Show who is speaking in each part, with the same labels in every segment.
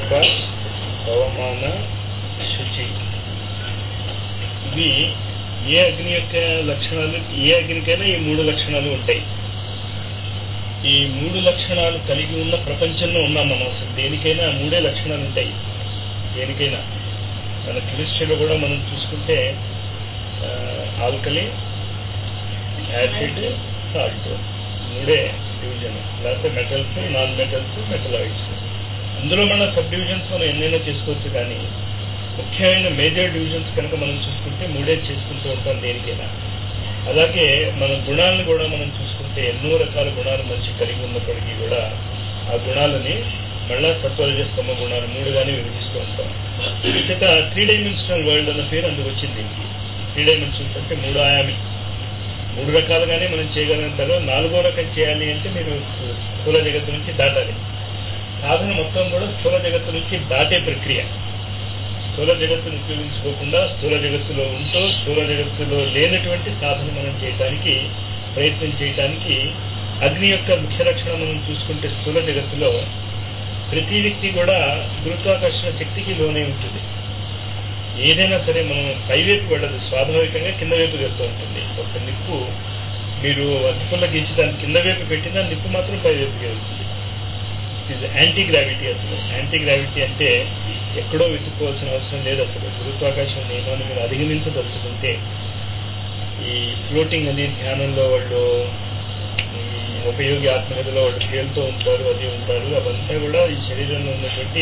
Speaker 1: పావక పవమాన శుచి ఇవి ఏ అగ్ని యొక్క లక్షణాలు ఏ అగ్నికైనా ఈ మూడు లక్షణాలు ఉంటాయి ఈ మూడు లక్షణాలు కలిగి ఉన్న ప్రపంచంలో ఉన్నాం మనం అసలు దేనికైనా మూడే లక్షణాలు ఉంటాయి దేనికైనా మన కెమిస్ట్రీలో కూడా మనం చూసుకుంటే ఆల్కలీ యాసిడ్ సాల్ట్ మూడే డివిజన్ లేకపోతే మెటల్స్ నాన్ మెటల్స్ మెటలాయిడ్స్ అందులో మన సబ్ డివిజన్స్ మనం ఎన్నైనా చేసుకోవచ్చు కానీ ముఖ్యమైన మేజర్ డివిజన్స్ కనుక మనం చూసుకుంటే మూడే చేసుకుంటూ ఉంటాం దేనికైనా అలాగే మన గుణాలను కూడా మనం చూసుకుంటే ఎన్నో రకాల గుణాలు మనిషి కలిగి ఉన్నప్పటికీ కూడా ఆ గుణాలని మళ్ళా సత్వరజ స్తమ గుణాలు మూడుగానే విభజిస్తూ ఉంటాం చేత త్రీ డైమెన్షనల్ వరల్డ్ అన్న పేరు అందుకు వచ్చింది దీనికి త్రీ డైమెన్షన్స్ అంటే మూడు ఆయామి మూడు రకాలుగానే మనం చేయగలుగుతారు నాలుగో రకం చేయాలి అంటే మీరు స్థూల జగత్తు నుంచి దాటాలి సాధన మొత్తం కూడా స్థూల జగత్తు నుంచి దాటే ప్రక్రియ స్థూల జగత్తును ఉపయోగించుకోకుండా స్థూల జగత్తులో ఉంటూ స్థూల జగత్తులో లేనటువంటి సాధన మనం చేయడానికి ప్రయత్నం చేయడానికి అగ్ని యొక్క ముఖ్య లక్షణం మనం చూసుకుంటే స్థూల జగత్తులో ప్రతి వ్యక్తి కూడా గురుత్వాకర్షణ శక్తికి లోనే ఉంటుంది ఏదైనా సరే మనం పైవైపు వెళ్ళదు స్వాభావికంగా కింద వైపు వెళ్తూ ఉంటుంది ఒక నిప్పు మీరు అతుపుల్ల గీచి దాన్ని కింద వైపు పెట్టినా నిప్పు మాత్రం పై వైపుకి వెళ్తుంది ఇది యాంటీ గ్రావిటీ అసలు యాంటీ గ్రావిటీ అంటే ఎక్కడో వెతుక్కోవాల్సిన అవసరం లేదు అసలు గురుత్వాకర్షణ నియమాన్ని మీరు అధిగమించదలుచుకుంటే ఈ ఫ్లోటింగ్ అనే ధ్యానంలో వాళ్ళు ఉపయోగి ఆత్మగతిలో వాళ్ళు తేలుతూ ఉంటారు అది ఉంటారు అవంతా కూడా ఈ శరీరంలో ఉన్నటువంటి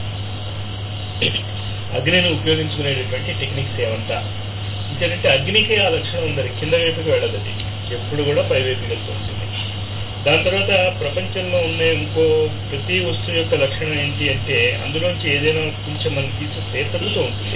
Speaker 1: అగ్నిని ఉపయోగించుకునేటటువంటి టెక్నిక్స్ ఏమంతా ఇంకేంటంటే అగ్నికి ఆ లక్షణం ఉందని కింద వైపుకి వెళ్ళదు అది ఎప్పుడు కూడా పై వైపుకి వెళ్తూ ఉంటుంది దాని తర్వాత ప్రపంచంలో ఉన్న ఇంకో ప్రతి వస్తువు యొక్క లక్షణం ఏంటి అంటే అందులోంచి ఏదైనా కొంచెం మనం తీసిస్తే తగ్గుతూ ఉంటుంది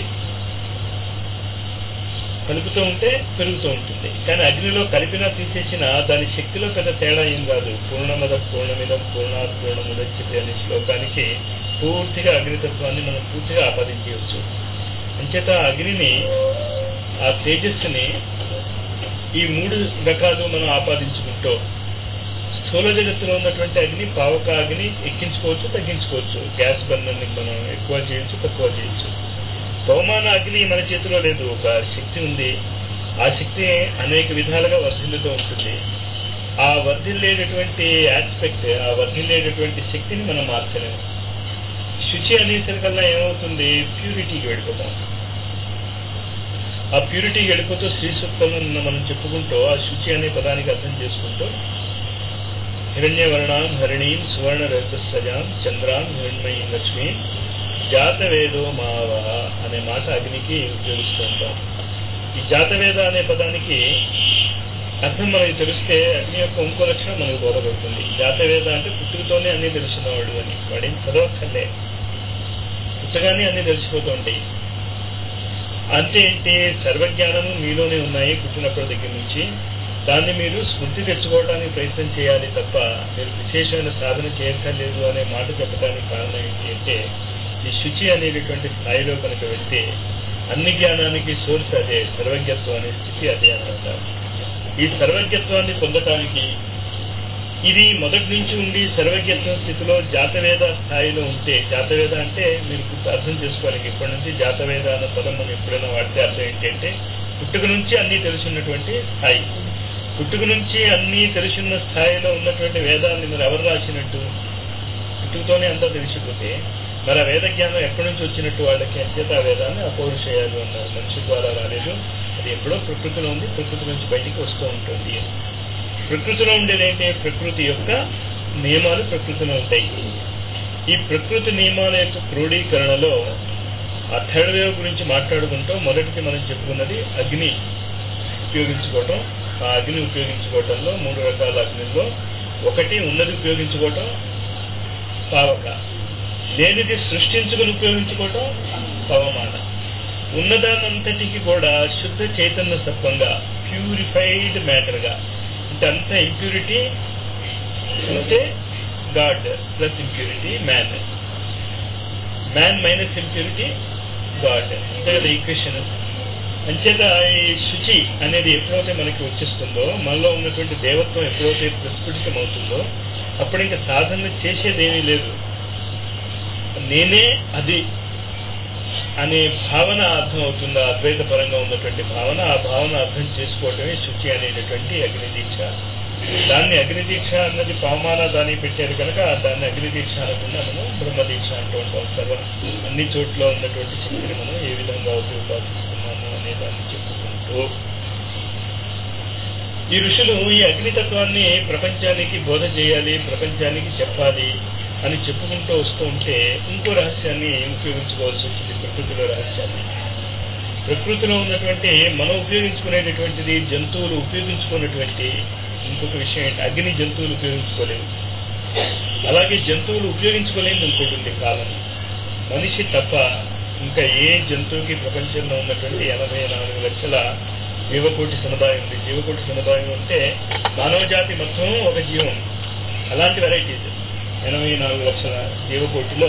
Speaker 1: కలుపుతూ ఉంటే పెరుగుతూ ఉంటుంది కానీ అగ్నిలో కలిపినా తీసేసిన దాని శక్తిలో పెద్ద తేడా ఏం కాదు పూర్ణమద పూర్ణమిదం పూర్ణ పూర్ణముదచ్చితే అనే శ్లోకానికి పూర్తిగా అగ్నితత్వాన్ని మనం పూర్తిగా ఆపాదించవచ్చు అంచేత అగ్నిని ఆ తేజస్సుని ఈ మూడు రకాలు మనం ఆపాదించుకుంటూ స్థూల జగత్తులో ఉన్నటువంటి అగ్ని పావక అగ్ని ఎక్కించుకోవచ్చు తగ్గించుకోవచ్చు గ్యాస్ బర్నర్ని మనం ఎక్కువ చేయొచ్చు తక్కువ చేయొచ్చు పవమాన అగ్ని మన చేతిలో లేదు ఒక శక్తి ఉంది ఆ శక్తి అనేక విధాలుగా వర్ధిల్లుతూ ఉంటుంది ఆ వర్ధిల్లేటటువంటి ఆస్పెక్ట్ ఆ వర్ధిల్లేటటువంటి శక్తిని మనం మార్చలేము శుచి అనేసరికల్లా ఏమవుతుంది ప్యూరిటీకి వెళ్ళిపోతాం ఆ ప్యూరిటీకి వెళ్ళిపోతూ శ్రీ సూక్తంలో మనం చెప్పుకుంటూ ఆ శుచి అనే పదానికి అర్థం చేసుకుంటూ హిరణ్యవర్ణాం హరిణీం సువర్ణ రజసజాం చంద్రాం హిరణ్మయీ లక్ష్మి జాతవేదో మావ అనే మాట అగ్నికి ఉపయోగిస్తూ ఉంటాం ఈ జాతవేద అనే పదానికి అర్థం మనకి తెలిస్తే అగ్ని యొక్క ఇంకో లక్షణం మనకు బోధపడుతుంది జాతవేద అంటే పుట్టుకతోనే అన్ని తెలుసున్నవాడు అని వాడేం చదవక్కర్లే పుట్టగానే అన్ని తెలిసిపోతూ ఉంటాయి అంటే ఏంటి సర్వజ్ఞానము మీలోనే ఉన్నాయి పుట్టినప్పటి దగ్గర నుంచి దాన్ని మీరు స్మృతి తెచ్చుకోవడానికి ప్రయత్నం చేయాలి తప్ప మీరు విశేషమైన సాధన చేయక్కర్లేదు అనే మాట చెప్పడానికి కారణం ఏంటి అంటే ఈ శుచి అనేటటువంటి స్థాయిలో కనుక వెళ్తే అన్ని జ్ఞానానికి సోర్స్ అదే సర్వజ్ఞత్వం అనే స్థితి అదే అనమాట ఈ సర్వజ్ఞత్వాన్ని పొందటానికి ఇది మొదటి నుంచి ఉండి సర్వజ్ఞత్వం స్థితిలో జాతవేద స్థాయిలో ఉంటే జాతవేద అంటే మీరు అర్థం చేసుకోవాలి ఇప్పటి నుంచి జాతవేద అన్న పదం మనం ఎప్పుడైనా వాడితే అర్థం ఏంటంటే పుట్టుక నుంచి అన్ని తెలుసున్నటువంటి స్థాయి పుట్టుక నుంచి అన్ని తెలుసున్న స్థాయిలో ఉన్నటువంటి వేదాన్ని మీరు ఎవరు రాసినట్టు పుట్టుకతోనే అంతా తెలిసిపోతే మరి ఆ వేద జ్ఞానం ఎక్కడి నుంచి వచ్చినట్టు వాళ్ళకి అంచేత ఆ వేదాన్ని అపౌరుషేయాలు అన్నారు మనిషి ద్వారా రాలేదు అది ఎప్పుడో ప్రకృతిలో ఉంది ప్రకృతి నుంచి బయటికి వస్తూ ఉంటుంది ప్రకృతిలో ఉండేది ఏంటి ప్రకృతి యొక్క నియమాలు ప్రకృతిలో ఉంటాయి ఈ ప్రకృతి నియమాల యొక్క క్రోడీకరణలో ఆ థర్డ్ వేవ్ గురించి మాట్లాడుకుంటూ మొదటిది మనం చెప్పుకున్నది అగ్ని ఉపయోగించుకోవటం ఆ అగ్ని ఉపయోగించుకోవటంలో మూడు రకాల అగ్నిలో ఒకటి ఉన్నది ఉపయోగించుకోవటం పావక లేనిది సృష్టించుకుని ఉపయోగించుకోవటం పవమాన ఉన్నదానంతటికి కూడా శుద్ధ చైతన్య సత్వంగా ప్యూరిఫైడ్ మ్యాటర్గా అంటే అంత ఇంప్యూరిటీ అంటే god plus impurity man man minus impurity god అంతే కదా ఈక్వేషన్ అంచేత ఈ శుచి అనేది ఎప్పుడైతే మనకి వచ్చేస్తుందో మనలో ఉన్నటువంటి దేవత్వం ఎప్పుడైతే ప్రస్ఫుటితం అవుతుందో అప్పుడు ఇంకా సాధన చేసేదేమీ లేదు నేనే అది అనే భావన అర్థం అవుతుంది అద్వైత పరంగా ఉన్నటువంటి భావన ఆ భావన అర్థం చేసుకోవటమే శుచి అనేటటువంటి అగ్ని దీక్ష దాన్ని అగ్ని దీక్ష అన్నది పామాన దాన్ని పెట్టారు కనుక దాన్ని అగ్ని దీక్ష అనకుండా మనం బ్రహ్మ దీక్ష అంటూ ఉంటాం సర్వ అన్ని చోట్ల ఉన్నటువంటి శక్తిని మనం ఏ విధంగా ఉపయోగిస్తున్నాము అనే దాన్ని చెప్పుకుంటూ ఈ ఋషులు ఈ అగ్నితత్వాన్ని ప్రపంచానికి బోధ చేయాలి ప్రపంచానికి చెప్పాలి అని చెప్పుకుంటూ వస్తూ ఉంటే ఇంకో రహస్యాన్ని ఉపయోగించుకోవాల్సి వచ్చింది ప్రకృతిలో రహస్యాన్ని ప్రకృతిలో ఉన్నటువంటి మనం ఉపయోగించుకునేటటువంటిది జంతువులు ఉపయోగించుకున్నటువంటి ఇంకొక విషయం ఏంటి అగ్ని జంతువులు ఉపయోగించుకోలేవు అలాగే జంతువులు ఉపయోగించుకోలేని ఇంకోటి ఉంది కాలం మనిషి తప్ప ఇంకా ఏ జంతువుకి ప్రపంచంలో ఉన్నటువంటి ఎనభై నాలుగు లక్షల జీవకోటి సముదాయం ఉంది జీవకోటి సముదాయం అంటే మానవ జాతి మొత్తం ఒక జీవం అలాంటి వెరైటీస్ ఎనభై నాలుగు లక్షల జీవకోటిలో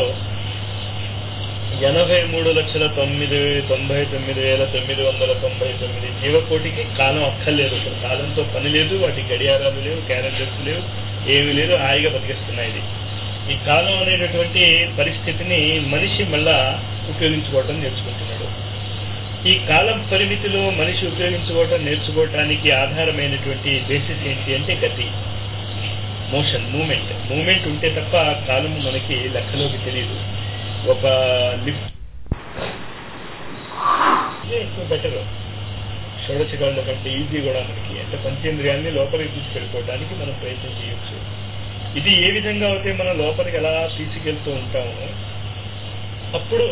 Speaker 1: ఎనభై మూడు లక్షల తొమ్మిది తొంభై తొమ్మిది వేల తొమ్మిది వందల తొంభై తొమ్మిది జీవకోటికి కాలం అక్కర్లేదు అసలు కాలంతో పని లేదు వాటి గడియారాలు లేవు క్యాలెండర్స్ లేవు ఏమీ లేదు హాయిగా బతికిస్తున్నాయి ఇది ఈ కాలం అనేటటువంటి పరిస్థితిని మనిషి మళ్ళా ఉపయోగించుకోవటం నేర్చుకుంటున్నాడు ఈ కాలం పరిమితిలో మనిషి ఉపయోగించుకోవటం నేర్చుకోవటానికి ఆధారమైనటువంటి బేసిస్ ఏంటి అంటే గతి మోషన్ మూమెంట్ మూమెంట్ ఉంటే తప్ప కాలం మనకి లెక్కలోకి తెలియదు ఒక లిఫ్ట్ ఎక్కువ బెటర్ షోడచగాళ్ళ కంటే ఈజీ కూడా మనకి అంటే పంచేంద్రియాన్ని లోపలికి తీసుకెళ్ళిపోవడానికి మనం ప్రయత్నం చేయొచ్చు ఇది ఏ విధంగా అయితే మనం లోపలికి ఎలా తీసుకెళ్తూ ఉంటామో అప్పుడు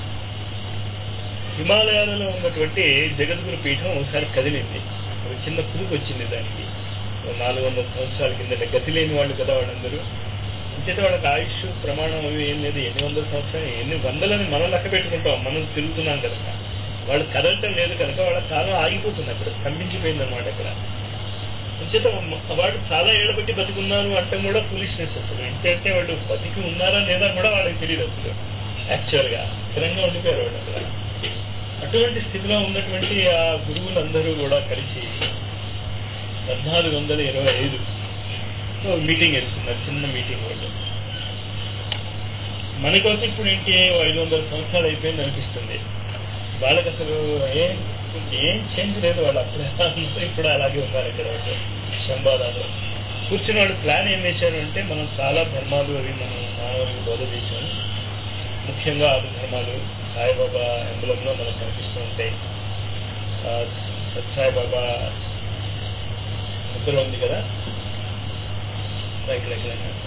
Speaker 1: హిమాలయాలలో ఉన్నటువంటి జగద్గురు పీఠం ఒకసారి కదిలింది ఒక చిన్న పురుగు వచ్చింది దానికి నాలుగు వందల సంవత్సరాల కిందట గతి లేని వాళ్ళు కదా వాళ్ళందరూ అంచేత వాళ్ళకి ఆయుష్ ప్రమాణం అవి ఏం లేదు ఎన్ని వందల సంవత్సరాలు ఎన్ని వందలని మనం లెక్క పెట్టుకుంటాం మనం తిరుగుతున్నాం కనుక వాళ్ళు కదలటం లేదు కనుక వాళ్ళ కాలం ఆగిపోతుంది అక్కడ స్తంభించిపోయింది అనమాట అక్కడ అంచేత వాడు చాలా ఏళ్ళ బట్టి బతికున్నారు అంటే కూడా పులిష్నెస్ అసలు ఏంటంటే వాళ్ళు బతికి ఉన్నారా లేదా కూడా వాళ్ళకి తెలియదు అసలు యాక్చువల్ గా స్థిరంగా ఉండిపోయారు వాళ్ళు అక్కడ అటువంటి స్థితిలో ఉన్నటువంటి ఆ గురువులందరూ కూడా కలిసి పద్నాలుగు వందల ఇరవై ఐదు మీటింగ్ వేస్తున్నారు చిన్న మీటింగ్ వాళ్ళు మనకొచ్చి ఇప్పుడు ఏంటి ఐదు వందల సంవత్సరాలు అయిపోయింది అనిపిస్తుంది వాళ్ళకి అసలు ఏం ఏం చేంజ్ లేదు వాళ్ళు అప్పుడే ఇప్పుడు అలాగే ఉన్నారు ఇక్కడ శంబాదాలో కూర్చుని వాళ్ళు ప్లాన్ ఏం వేశారు అంటే మనం చాలా ధర్మాలు అవి మనం మానవులకు బోధ చేశాము ముఖ్యంగా ఆరు ధర్మాలు సాయిబాబా ఎంబలంలో మనకు కనిపిస్తూ ఉంటాయి సత్సాయిబాబా ముద్ర ఉంది కదా రైట్ రైట్ రైట్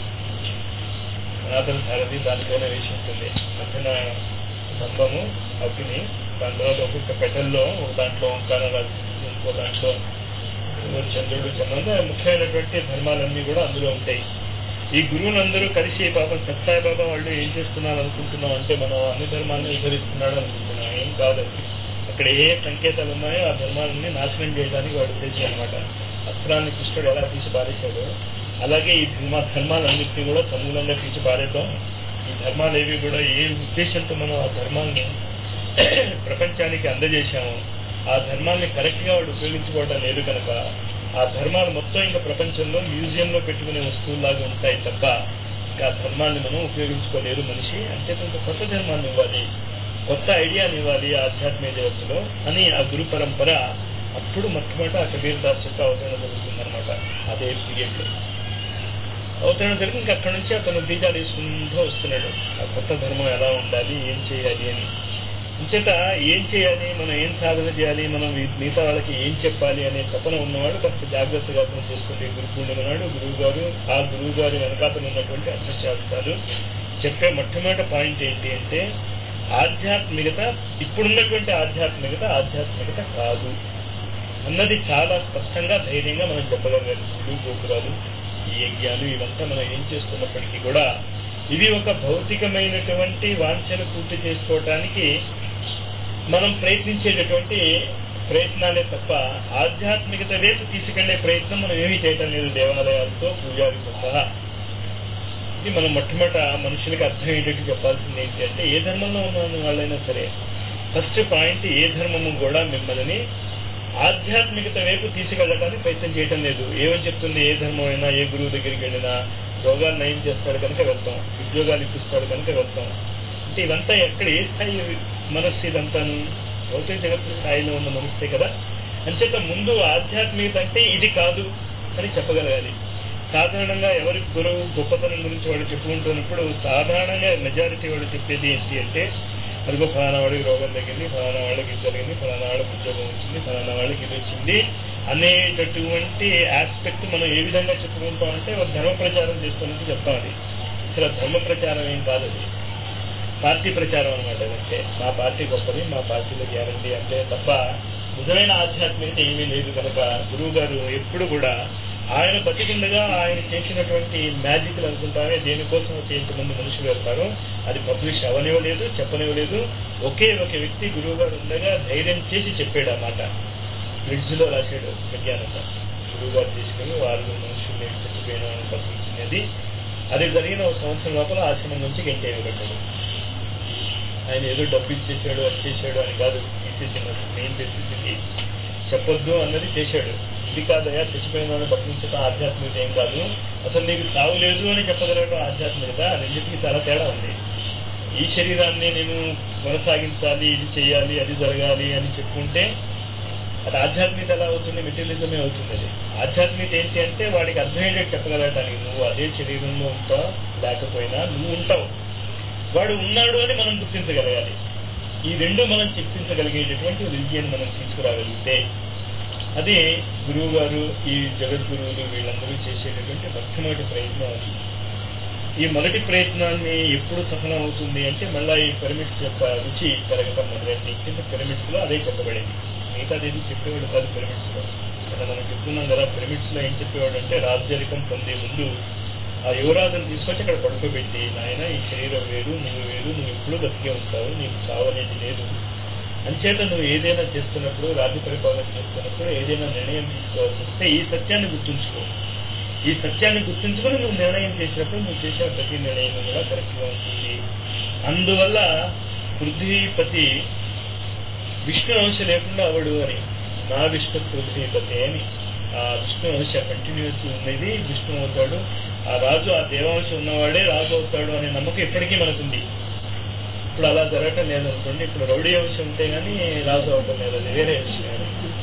Speaker 1: సనాతన సారథి దానిపైన వేసి ఉంటుంది మధ్యన స్తంభము అగ్ని దాని తర్వాత ఒక్కొక్క పెటల్లో ఒక దాంట్లో ఓంకార ఇంకో దాంట్లో చంద్రుడు చంద్రుడు ముఖ్యమైనటువంటి ధర్మాలన్నీ కూడా అందులో ఉంటాయి ఈ గురువులందరూ కలిసి పాపం సత్సాయి బాబా వాళ్ళు ఏం చేస్తున్నారు అనుకుంటున్నాం అంటే మనం అన్ని ధర్మాలను వివరిస్తున్నాడు అనుకుంటున్నాం ఏం కాదండి అక్కడ ఏ సంకేతాలు ఉన్నాయో ఆ ధర్మాలన్నీ నాశనం చేయడానికి వాడు ఉద్దేశం అనమాట అస్త్రాన్ని కృష్ణుడు ఎలా తీసి పారేశాడో అలాగే ఈ ధర్మ ధర్మాలన్నింటినీ కూడా సమూలంగా తీసి పారేద్దాం ఈ ధర్మాలు ఏవి కూడా ఏ ఉద్దేశంతో మనం ఆ ధర్మాన్ని ప్రపంచానికి అందజేశామో ఆ ధర్మాన్ని కరెక్ట్ గా వాడు ఉపయోగించుకోవడం లేదు కనుక ఆ ధర్మాలు మొత్తం ఇంకా ప్రపంచంలో మ్యూజియంలో పెట్టుకునే వస్తువుల్లాగా ఉంటాయి తప్ప ఇంకా ఆ ధర్మాన్ని మనం ఉపయోగించుకోలేరు మనిషి అంటే కొంత కొత్త ధర్మాన్ని ఇవ్వాలి కొత్త ఐడియాని ఇవ్వాలి ఆధ్యాత్మిక జగత్తులో అని ఆ గురు పరంపర అప్పుడు మొట్టమొదట ఆ కబీర్ దాస్ యొక్క అవతరణ జరుగుతుందన్నమాట అదే పీరియడ్ లో అవతరణ జరిగి ఇంకా అక్కడ నుంచి అతను బీజాలు వేసుకుంటూ వస్తున్నాడు ఆ కొత్త ధర్మం ఎలా ఉండాలి ఏం చేయాలి అని ఇంచేత ఏం చేయాలి మనం ఏం సాధన చేయాలి మనం మిగతా వాళ్ళకి ఏం చెప్పాలి అనే తపన ఉన్నవాడు కాస్త జాగ్రత్తగా అర్థం చేసుకుంటే గురు పూర్ణిమ నాడు గురువు గారు ఆ గురువు గారి వెనకాతలు ఉన్నటువంటి అర్థశాస్త్రాలు చెప్పే మొట్టమొదటి పాయింట్ ఏంటి అంటే ఆధ్యాత్మికత ఇప్పుడున్నటువంటి ఆధ్యాత్మికత ఆధ్యాత్మికత కాదు అన్నది చాలా స్పష్టంగా ధైర్యంగా మనం చెప్పగలగాలి గుడి గోపురాలు ఈ యజ్ఞాలు ఇవంతా మనం ఏం చేస్తున్నప్పటికీ కూడా ఇవి ఒక భౌతికమైనటువంటి వాంఛను పూర్తి చేసుకోవటానికి మనం ప్రయత్నించేటటువంటి ప్రయత్నాలే తప్ప ఆధ్యాత్మికత వైపు తీసుకెళ్లే ప్రయత్నం మనం ఏమీ చేయటం లేదు దేవాలయాలతో పూజారితో సహా ఇది మనం మొట్టమొదట మనుషులకి అర్థమయ్యేటట్టు చెప్పాల్సింది ఏంటి అంటే ఏ ధర్మంలో ఉన్న వాళ్ళైనా సరే ఫస్ట్ పాయింట్ ఏ ధర్మము కూడా మిమ్మల్ని ఆధ్యాత్మికత వైపు తీసుకెళ్ళడానికి ప్రయత్నం చేయటం లేదు ఏమని చెప్తుంది ఏ ధర్మం అయినా ఏ గురువు దగ్గరికి వెళ్ళినా రోగాలు నయం చేస్తాడు కనుక వెళ్తాం ఉద్యోగాలు ఇప్పిస్తాడు కనుక వెళ్తాం అంటే ఇవంతా ఎక్కడ ఏ స్థాయి మనస్సు ఇదంతాను భౌతిక జగత్తు స్థాయిలో ఉన్న మనస్సే కదా అంచేత ముందు ఆధ్యాత్మికత అంటే ఇది కాదు అని చెప్పగలగాలి సాధారణంగా ఎవరి గురువు గొప్పతనం గురించి వాడు చెప్పుకుంటున్నప్పుడు సాధారణంగా మెజారిటీ వాడు చెప్పేది ఏంటి అంటే అదిగో ఫలానా వాడికి రోగం తగ్గింది ఫలానా వాళ్ళకి ఇది జరిగింది ఫలానా వాళ్ళకి ఉద్యోగం వచ్చింది ఫలానా వాళ్ళకి ఇది వచ్చింది అనేటటువంటి ఆస్పెక్ట్ మనం ఏ విధంగా చెప్పుకుంటామంటే ఒక ధర్మ ప్రచారం చేస్తున్నట్టు చెప్తాం అది అసలు ధర్మ ప్రచారం ఏం కాదు అది పార్టీ ప్రచారం అనమాట అంటే మా పార్టీ గొప్పది మా పార్టీలో గ్యారంటీ అంటే తప్ప నిజమైన ఆధ్యాత్మికత ఏమీ లేదు కనుక గురువు గారు ఎప్పుడు కూడా ఆయన బతికుండగా ఆయన చేసినటువంటి మ్యాజిక్లు అనుకుంటామే దేనికోసం ఒక ఇంతమంది మనుషులు వెళ్తారో అది పబ్లిష్ అవనివ్వలేదు చెప్పనివ్వలేదు ఒకే ఒక వ్యక్తి గురువు గారు ఉండగా ధైర్యం చేసి చెప్పాడు ఆ మాట బ్రిడ్జ్ లో రాశాడు విజ్ఞానంగా గురువు గారు తీసుకుని వారు మనుషుల్ని చచ్చిపోయిన పట్టించినది అది జరిగిన ఒక సంవత్సరం లోపల ఆశ్రమం నుంచి గెంటేయబడ్డాడు ఆయన ఏదో డబ్బు ఇచ్చేసాడు అది చేశాడు అని కాదు తీసేసిన మెయిన్ పరిస్థితికి చెప్పొద్దు అన్నది చేశాడు ఇది కాదయా చచ్చిపోయిన వాళ్ళని బతికించడం ఆధ్యాత్మికత ఏం కాదు అసలు నీకు సావు లేదు అని చెప్పగలగడం ఆధ్యాత్మికత రెండింటికి చాలా తేడా ఉంది ఈ శరీరాన్ని నేను కొనసాగించాలి ఇది చేయాలి అది జరగాలి అని చెప్పుకుంటే అది ఆధ్యాత్మికత ఎలా అవుతుంది మెటీరియలిజమే అవుతుంది అది ఆధ్యాత్మికత ఏంటి అంటే వాడికి అర్థమయ్యేటట్టు చెప్పగలగటానికి నువ్వు అదే శరీరంలో ఉంటావు లేకపోయినా నువ్వు ఉంటావు వాడు ఉన్నాడు అని మనం గుర్తించగలగాలి ఈ రెండు మనం చెప్పించగలిగేటటువంటి రిలిజియన్ మనం తీసుకురాగలిగితే అదే గురువు గారు ఈ జగద్గురువులు వీళ్ళందరూ చేసేటటువంటి మొట్టమొదటి ప్రయత్నం అది ఈ మొదటి ప్రయత్నాన్ని ఎప్పుడు సఫలం అవుతుంది అంటే మళ్ళా ఈ పిరమిడ్స్ యొక్క రుచి పెరగటం మొదలైంది కింద పిరమిడ్స్ లో అదే చెప్పబడింది మిగతాది ఏది చెప్పేవాడు కాదు పిరమిడ్స్ లో అలా మనం చెప్తున్నాం కదా పిరమిడ్స్ లో ఏం చెప్పేవాడు అంటే రాజ్యరికం పొందే ముందు ఆ యువరాజును తీసుకొచ్చి అక్కడ పడుకోబెట్టి నాయన ఈ శరీరం వేరు నువ్వు వేరు నువ్వు ఎప్పుడూ బతికే ఉంటావు నీకు చావనేది లేదు అంచేత నువ్వు ఏదైనా చేస్తున్నప్పుడు రాజ్య పరిపాలన చేస్తున్నప్పుడు ఏదైనా నిర్ణయం తీసుకోవాల్సి వస్తే ఈ సత్యాన్ని గుర్తుంచుకో ఈ సత్యాన్ని గుర్తుంచుకొని నువ్వు నిర్ణయం చేసినప్పుడు నువ్వు చేసే ప్రతి నిర్ణయం కూడా కరెక్ట్ గా ఉంటుంది అందువల్ల పృథ్వీపతి విష్ణు అంశ లేకుండా అవడు అని నా విష్ణు పృథ్వీపతి అని ఆ విష్ణు అంశ కంటిన్యూస్ ఉన్నది విష్ణు అవుతాడు ఆ రాజు ఆ దేవాంశం ఉన్నవాడే రాజు అవుతాడు అనే నమ్మకం ఇప్పటికీ మనకుంది ఇప్పుడు అలా జరగటం లేదనుకోండి ఇప్పుడు రౌడీ అంశం ఉంటే గానీ రాజు అవటం లేదు అది వేరే విషయం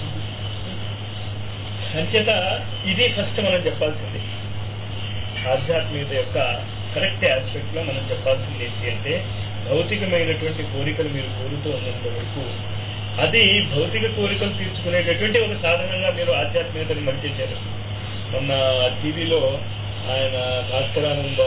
Speaker 1: అంచేత ఇది ఫస్ట్ మనం చెప్పాల్సింది ఆధ్యాత్మికత యొక్క కరెక్ట్ ఆస్పెక్ట్ లో మనం చెప్పాల్సింది ఏంటి అంటే భౌతికమైనటువంటి కోరికలు మీరు కోరుతూ ఉన్నంత వరకు అది భౌతిక కోరికలు తీర్చుకునేటటువంటి ఒక సాధనంగా మీరు ఆధ్యాత్మికతని మలిచేశారు మొన్న టీవీలో ఆయన భాస్కరానంద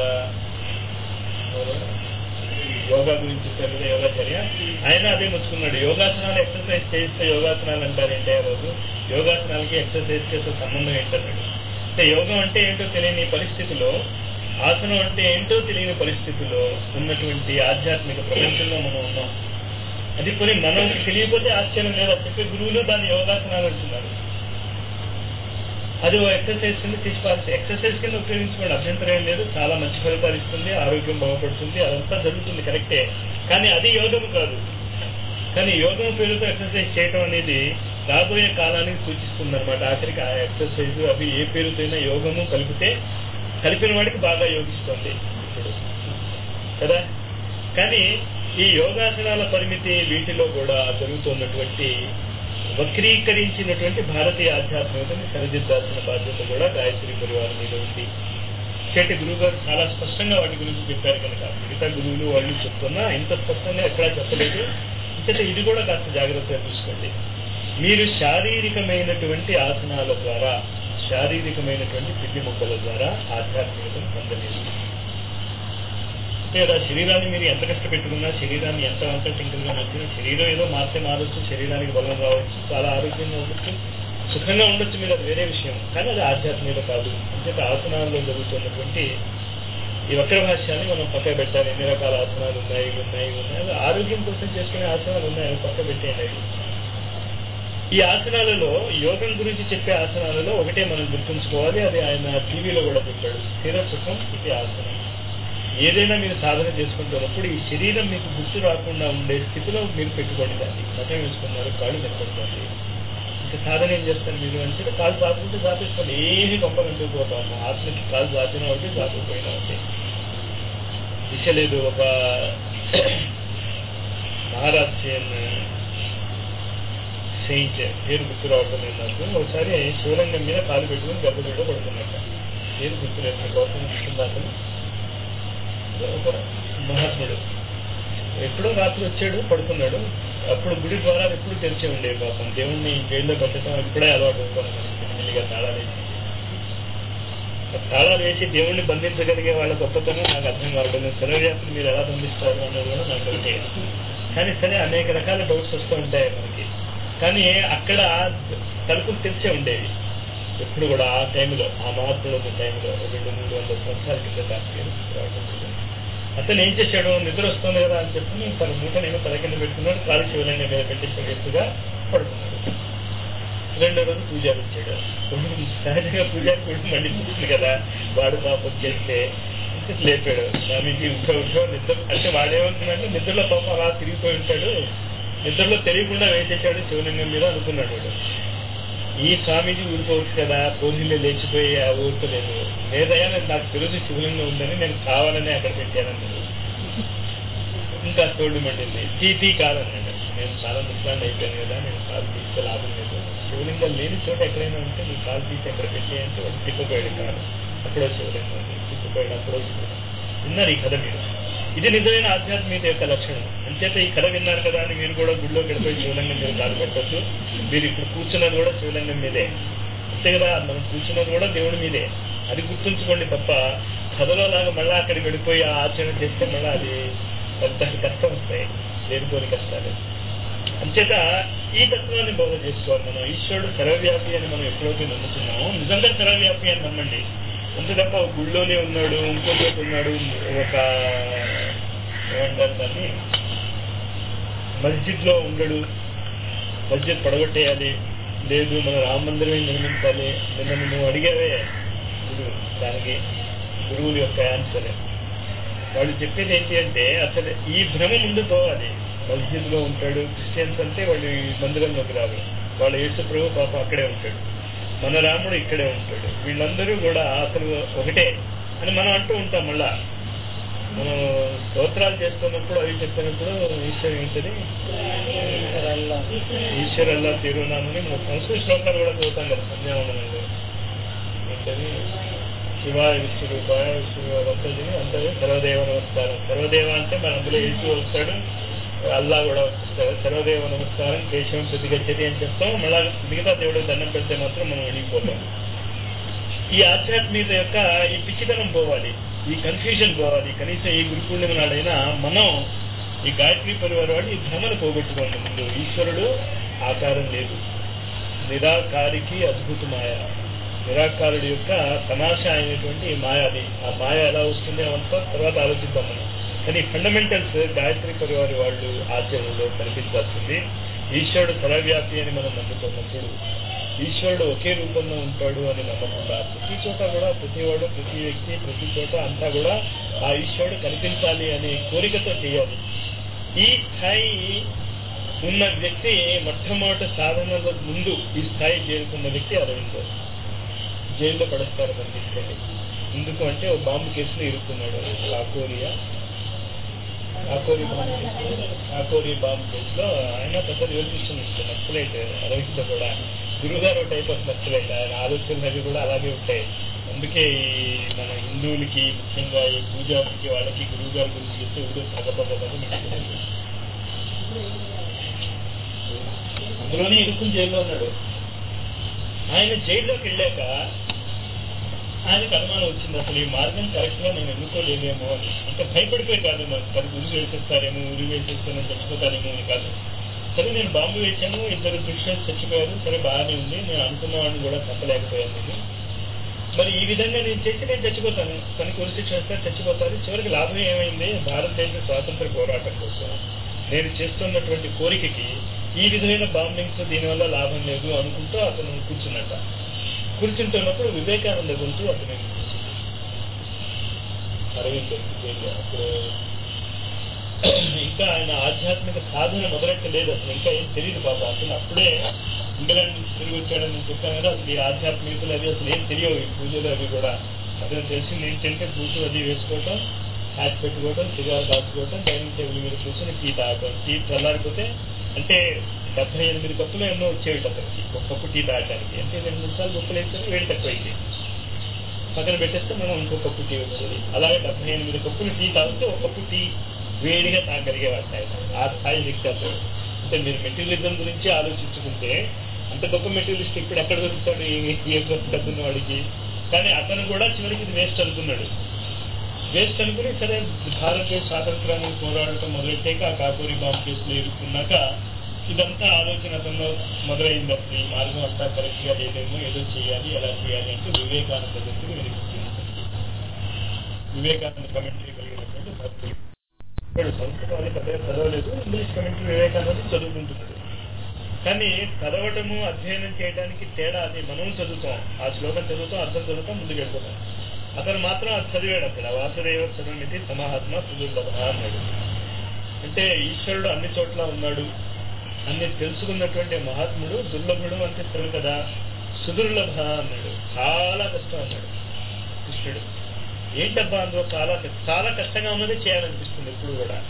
Speaker 1: యోగా గురించి చెప్పారు కదా యోగాచర్య ఆయన అదే ముచ్చుకున్నాడు యోగాసనాలు ఎక్సర్సైజ్ చేస్తే యోగాసనాలు అంటారు ఏంటి ఆ రోజు యోగాసనాలకి ఎక్సర్సైజ్ చేసే సంబంధం ఏంటన్నాడు అంటే యోగం అంటే ఏంటో తెలియని పరిస్థితిలో ఆసనం అంటే ఏంటో తెలియని పరిస్థితిలో ఉన్నటువంటి ఆధ్యాత్మిక ప్రపంచంలో మనం ఉన్నాం అది కొన్ని మనం తెలియకపోతే ఆశ్చర్యం లేదా చెప్పే గురువులు దాన్ని యోగాసనాలు అంటున్నారు అది ఓ ఎక్సర్సైజ్ కింద తీసుకోవాల్సి ఎక్సర్సైజ్ కింద ఉపయోగించుకోండి అభ్యంతరం ఏం లేదు చాలా మంచి ఫలితాలు ఇస్తుంది ఆరోగ్యం బాగుపడుతుంది అదంతా జరుగుతుంది కరెక్టే కానీ అది యోగము కాదు కానీ యోగం పేరుతో ఎక్సర్సైజ్ చేయటం అనేది రాబోయే కాలానికి సూచిస్తుంది అనమాట ఆఖరికి ఆ ఎక్సర్సైజ్ అవి ఏ పేరుతోనైనా యోగము కలిపితే కలిపిన వాడికి బాగా యోగిస్తుంది ఇప్పుడు కదా కానీ ఈ యోగాసనాల పరిమితి వీటిలో కూడా జరుగుతున్నటువంటి వక్రీకరించినటువంటి భారతీయ ఆధ్యాత్మికతని సరిదిద్దాల్సిన బాధ్యత కూడా గాయత్రి పరివారం మీద ఉంది చేటి గురువు గారు చాలా స్పష్టంగా వాటి గురించి చెప్పారు కనుక మిగతా గురువులు వాళ్ళు చెప్తున్నా ఇంత స్పష్టంగా ఎక్కడా చెప్పలేదు ఇంకైతే ఇది కూడా కాస్త జాగ్రత్తగా చూసుకోండి మీరు శారీరకమైనటువంటి ఆసనాల ద్వారా శారీరకమైనటువంటి పిండి ముక్కల ద్వారా ఆధ్యాత్మికతను పొందలేదు లేదా శరీరాన్ని మీరు ఎంత కష్టపెట్టుకున్నా శరీరాన్ని ఎంత వంట టింకలుగా నచ్చినా శరీరం ఏదో మార్చే మారచ్చు శరీరానికి బలం రావచ్చు చాలా ఆరోగ్యంగా ఉండొచ్చు సుఖంగా ఉండొచ్చు మీరు అది వేరే విషయం కానీ అది ఆధ్యాత్మికత కాదు అంచేత ఆసనాల్లో జరుగుతున్నటువంటి ఈ వక్ర భాష్యాన్ని మనం పక్క పెట్టాలి ఎన్ని రకాల ఆసనాలు ఉన్నాయి ఇవి ఉన్నాయి ఇవి ఉన్నాయి అవి ఆరోగ్యం కోసం చేసుకునే ఆసనాలు ఉన్నాయి అవి పక్క పెట్టేయండి ఈ ఆసనాలలో యోగం గురించి చెప్పే ఆసనాలలో ఒకటే మనం గుర్తుంచుకోవాలి అది ఆయన టీవీలో కూడా చెప్పాడు స్థిర సుఖం ఇది ఆసనం ఏదైనా మీరు సాధన చేసుకుంటున్నప్పుడు ఈ శరీరం మీకు గుర్తు రాకుండా ఉండే స్థితిలో మీరు పెట్టుకోండి దాన్ని మఠం వేసుకున్నారు కాళ్ళు నిలబడుతుంది ఇంకా సాధన ఏం చేస్తారు మీరు అంటే కాలు చాపుకుంటే చాపేసుకోండి ఏమి గొప్పలంటూ పోతాము ఆత్మకి కాలు చాపినా ఒకటి చాపకపోయినా ఒకటి దిశ లేదు ఒక మహారాష్ట్రియన్ సెయింట్ పేరు గుర్తు రావడం లేదు నాకు ఒకసారి శివలింగం మీద కాలు పెట్టుకుని గర్భగుడిలో పడుతున్నట్ట పేరు గుర్తులేదు గౌతమ కృష్ణదాసను ఒక మహాత్ముడు ఎప్పుడో రాత్రి వచ్చాడు పడుకున్నాడు అప్పుడు గుడి ద్వారా ఎప్పుడు తెరిచే ఉండేవి పాపం దేవుణ్ణి జైల్లో పెట్టడం ఇప్పుడే అలవాటు మెల్లిగా తాళాలు వేసి ఆ తాళాలు వేసి దేవుణ్ణి బంధించగలిగే వాళ్ళ గొప్పతనం నాకు అర్థం కావడం లేదు సర్వవ్యాప్తిని మీరు ఎలా బంధిస్తారు అన్నది కూడా నాకు తెలియదు కానీ సరే అనేక రకాల డౌట్స్ వస్తూ ఉంటాయి మనకి కానీ అక్కడ తలుపులు తెరిచే ఉండేవి ఎప్పుడు కూడా ఆ టైంలో ఆ మహాత్ముడు ఉన్న టైంలో రెండు మూడు వందల సంవత్సరాల కింద అతను ఏం చేశాడు నిద్ర వస్తుంది కదా అని చెప్పి తన మూటనేమో తల కింద పెట్టుకున్నాడు కాలు శివలింగ మీద పెట్టేసిన ఎత్తుగా పడుకున్నాడు రెండో రోజు పూజారి వచ్చాడు సహజంగా పూజారి కూడా మళ్ళీ చూస్తుంది కదా వాడు పాపం చేస్తే లేపాడు స్వామీజీ ఉఠో ఉఠో నిద్ర అంటే వాడేమనుకున్నాడు నిద్రలో పాపం అలా తిరిగిపోయి ఉంటాడు నిద్రలో తెలియకుండా వేసేసాడు శివలింగం మీద అనుకున్నాడు వాడు ఈ స్వామీజీ ఊరుకోవచ్చు కదా పోలీసులే లేచిపోయి ఆ ఊరుకోలేదు లేదయ్యా నేను నాకు తెలుసు శివలింగం ఉందని నేను కావాలని అక్కడ పెట్టానన్నాడు ఇంకా తోడు మండింది తీ తీ కాదన్నాడు నేను చాలా ముసలాన్ని అయిపోయాను కదా నేను కాలు తీస్తే లాభం లేదు శివలింగం లేని చోట ఎక్కడైనా ఉంటే నీ కాలు తీసి ఎక్కడ పెట్టేయంటే వాడు తిప్పిపోయాడు కాదు అప్పుడో శివలింగం ఉంది తిప్పిపోయాడు అప్పుడో శివలింగం విన్నారు ఈ కథ మీరు ఇది నిజమైన ఆధ్యాత్మికత యొక్క లక్షణం అంచేత ఈ కథ విన్నారు కదా అని మీరు కూడా గుడిలోకి వెళ్ళిపోయి శివలింగం మీద కాలు పెట్టద్దు మీరు ఇప్పుడు కూర్చున్నది కూడా శివలింగం మీదే అంతే కదా మనం కూర్చున్నది కూడా దేవుడి మీదే అది గుర్తుంచుకోండి తప్ప కథలో లాగా మళ్ళీ అక్కడికి వెళ్ళిపోయి ఆ ఆచరణ చేస్తే మళ్ళీ అది పెద్ద కష్టం వస్తాయి లేనిపోని కష్టాలు అంచేత ఈ తత్వాన్ని బోధ చేసుకోవాలి మనం ఈశ్వరుడు సర్వవ్యాపి అని మనం ఎప్పుడైతే నమ్ముతున్నామో నిజంగా సర్వవ్యాపి అని నమ్మండి అంతే తప్ప ఒక గుళ్ళోనే ఉన్నాడు ఇంకో చోట ఉన్నాడు ఒక ఏమంటారు దాన్ని మస్జిద్ లో ఉండడు మస్జిద్ పడగొట్టేయాలి లేదు మన రామ మందిరమే నిర్మించాలి నిన్న నువ్వు అడిగావే గురువు దానికి గురువుల యొక్క ఆన్సర్ వాళ్ళు చెప్పేది ఏంటి అంటే అసలు ఈ భ్రమ ముందు పోవాలి మస్జిద్ లో ఉంటాడు క్రిస్టియన్స్ అంటే వాళ్ళు ఈ మందిరంలోకి రావు వాళ్ళ యేసు ప్రభు పాప అక్కడే ఉంటాడు మన రాముడు ఇక్కడే ఉంటాడు వీళ్ళందరూ కూడా అసలు ఒకటే అని మనం అంటూ ఉంటాం మళ్ళా మనం స్తోత్రాలు చేస్తున్నప్పుడు అవి చెప్పినప్పుడు ఈశ్వర్ ఏంటది ఈశ్వరల్లా తిరునామని మన సంస్కృత శ్లోకాలు కూడా చదువుతాం కదా సంధ్యావందనంలో ఏంటది శివాయ విశ్వరూపాయ విశ్వరూప వస్తుంది అంటే సర్వదేవ నమస్కారం సర్వదేవ అంటే మన అందులో యేసు వస్తాడు అల్లా కూడా వస్తాడు సర్వదేవ నమస్కారం కేశవం ప్రతిగచ్చది అని చెప్తాం మళ్ళా మిగతా దేవుడు దండం పెడితే మాత్రం మనం వెళ్ళిపోతాం ఈ ఆధ్యాత్మికత యొక్క ఈ పిచ్చితనం పోవాలి ఈ కన్ఫ్యూజన్ పోవాలి కనీసం ఈ గురు పూర్ణిమ నాడైనా మనం ఈ గాయత్రి పరివారం వాడు ఈ భ్రమను పోగొట్టుకోండి ముందు ఈశ్వరుడు ఆకారం లేదు నిరాకారికి అద్భుత మాయ నిరాకారుడి యొక్క తమాషా అయినటువంటి మాయ అది ఆ మాయ ఎలా వస్తుంది అవంతా తర్వాత ఆలోచిద్దాం మనం కానీ ఫండమెంటల్స్ గాయత్రి పరివారి వాళ్ళు ఆచరణలో కనిపించాల్సింది ఈశ్వరుడు సర్వవ్యాపి అని మనం నమ్ముతున్నప్పుడు ఈశ్వరుడు ఒకే రూపంలో ఉంటాడు అని నమ్మకుండా ప్రతి చోట కూడా ప్రతివాడు ప్రతి వ్యక్తి ప్రతి చోట అంతా కూడా ఆ ఈశ్వరుడు కనిపించాలి అనే కోరికతో చేయాలి ఈ స్థాయి ఉన్న వ్యక్తి మొట్టమొదటి సాధనల ముందు ఈ స్థాయి చేరుకున్న వ్యక్తి అరవిందో జైల్లో పడేస్తారు మనం తీసుకెళ్ళి ఎందుకు అంటే ఓ బాంబు కేసులో ఇరుక్కున్నాడు కాకోరియా కాకోరి బాంబు కేసులో కాకోరి బాంబు కేసులో ఆయన పెద్ద రివల్యూషన్ ఇస్తారు నక్సలైట్ అరవిందో కూడా గురుగారు టైప్ ఆఫ్ నక్సలైట్ ఆయన ఆలోచనలు అవి కూడా అలాగే ఉంటాయి అందుకే ఈ మన హిందువులకి ముఖ్యంగా ఈ పూజారికి వాళ్ళకి గురువు గారి గురించి చెప్తే ఊరు పగపగదని అందులోనే ఇరుక్కుని జైల్లో ఉన్నాడు ఆయన జైల్లోకి వెళ్ళాక ఆయనకు అనుమానం వచ్చింది అసలు ఈ మార్గం కరెక్ట్ గా నేను ఎన్నుకోలేదేమో అని అంటే భయపడిపోయి కాదు నాకు సరే గురి వేసేస్తారేమో ఉరి వేసేస్తాను చచ్చిపోతానేమో అని కాదు సరే నేను బాంబు వేశాను ఇద్దరు క్రిస్టియన్స్ చచ్చిపోయారు సరే బాగానే ఉంది నేను అనుకున్న వాడిని కూడా తప్పలేకపోయాను నేను మరి ఈ విధంగా నేను చేసి నేను చచ్చిపోతాను కానీ కురిసి చేస్తే చచ్చిపోతారు చివరికి లాభం ఏమైంది భారతదేశ స్వాతంత్ర పోరాటం కోసం నేను చేస్తున్నటువంటి కోరికకి ఈ విధమైన బాంబింగ్స్ దీనివల్ల లాభం లేదు అనుకుంటూ అతను కూర్చున్నట్ట కూర్చుంటున్నప్పుడు వివేకానంద గొంతు అతను అరవింద్ జైల్లో అప్పుడు ఇంకా ఆయన ఆధ్యాత్మిక సాధన మొదలెట్టలేదు అసలు ఇంకా ఏం తెలియదు పాప అసలు అప్పుడే ఇంగ్లాండ్ నుంచి తిరిగి వచ్చాడని నేను చెప్పాను కదా అసలు ఈ ఆధ్యాత్మికతలు అవి అసలు ఏం తెలియవు ఈ పూజలు అవి కూడా అతను తెలిసింది ఏంటంటే బూటు అది వేసుకోవటం హ్యాట్ పెట్టుకోవటం సిగార్ కాచుకోవటం డైనింగ్ టేబుల్ మీద కూర్చొని టీ తాగటం టీ చల్లారిపోతే అంటే డెబ్బై ఎనిమిది కప్పులు ఎన్నో వచ్చేవి అతనికి ఒక కప్పు టీ తాగడానికి అంటే రెండు నిమిషాలు కప్పులు వేస్తే వేడి తక్కువైంది పక్కన పెట్టేస్తే మనం ఇంకో కప్పు టీ వచ్చేది అలాగే డెబ్బై ఎనిమిది కప్పులు టీ తాగితే ఒక కప్పు టీ వేడిగా తాగలిగేవాడు ఆయన ఆ స్థాయి వ్యక్తి అతను అంటే మీరు మెటీరియలిజం గురించి ఆలోచించుకుంటే అంత గొప్ప మెటీరియలిస్ట్ ఇప్పుడు ఎక్కడ దొరుకుతాడు ఏ డబ్బున్న వాడికి కానీ అతను కూడా చివరికి ఇది వేస్ట్ అనుకున్నాడు వేస్ట్ అనుకుని సరే భారతదేశ స్వాతంత్రాన్ని పోరాడటం మొదలెట్టాక ఆ కాపూరి బాంబు కేసులో ఇరుక్కున్నాక ఇదంతా ఆలోచన అతను మొదలైంది అసలు ఈ మార్గం అంతా కరెక్ట్ గా లేదేమో ఏదో చేయాలి ఎలా చేయాలి అంటే వివేకానంద దగ్గరికి వెలిగించింది వివేకానంద కమెంటరీ కలిగినటువంటి భక్తులు ఇక్కడ సంస్కృతం అది పెద్దగా చదవలేదు ఇంగ్లీష్ కమెంటరీ వివేకానంద చదువుకుంటున్నాడు కానీ చదవటము అధ్యయనం చేయడానికి తేడా అది మనం చదువుతాం ఆ శ్లోకం చదువుతాం అర్థం చదువుతాం ముందుకు వెళ్ళిపోతాం అతను మాత్రం అది చదివాడు అక్కడ వాసుదేవ చదవనిది సమాహాత్మ సుదుర్లభ అన్నాడు అంటే ఈశ్వరుడు అన్ని చోట్ల ఉన్నాడు అన్ని తెలుసుకున్నటువంటి మహాత్ముడు దుర్లభుడు అంటే తెలుగు కదా సుదుర్లభ అన్నాడు చాలా కష్టం అన్నాడు కృష్ణుడు ఏంటబ్బా అందులో చాలా చాలా కష్టంగా ఉన్నది చేయాలనిపిస్తుంది ఎప్పుడు కూడా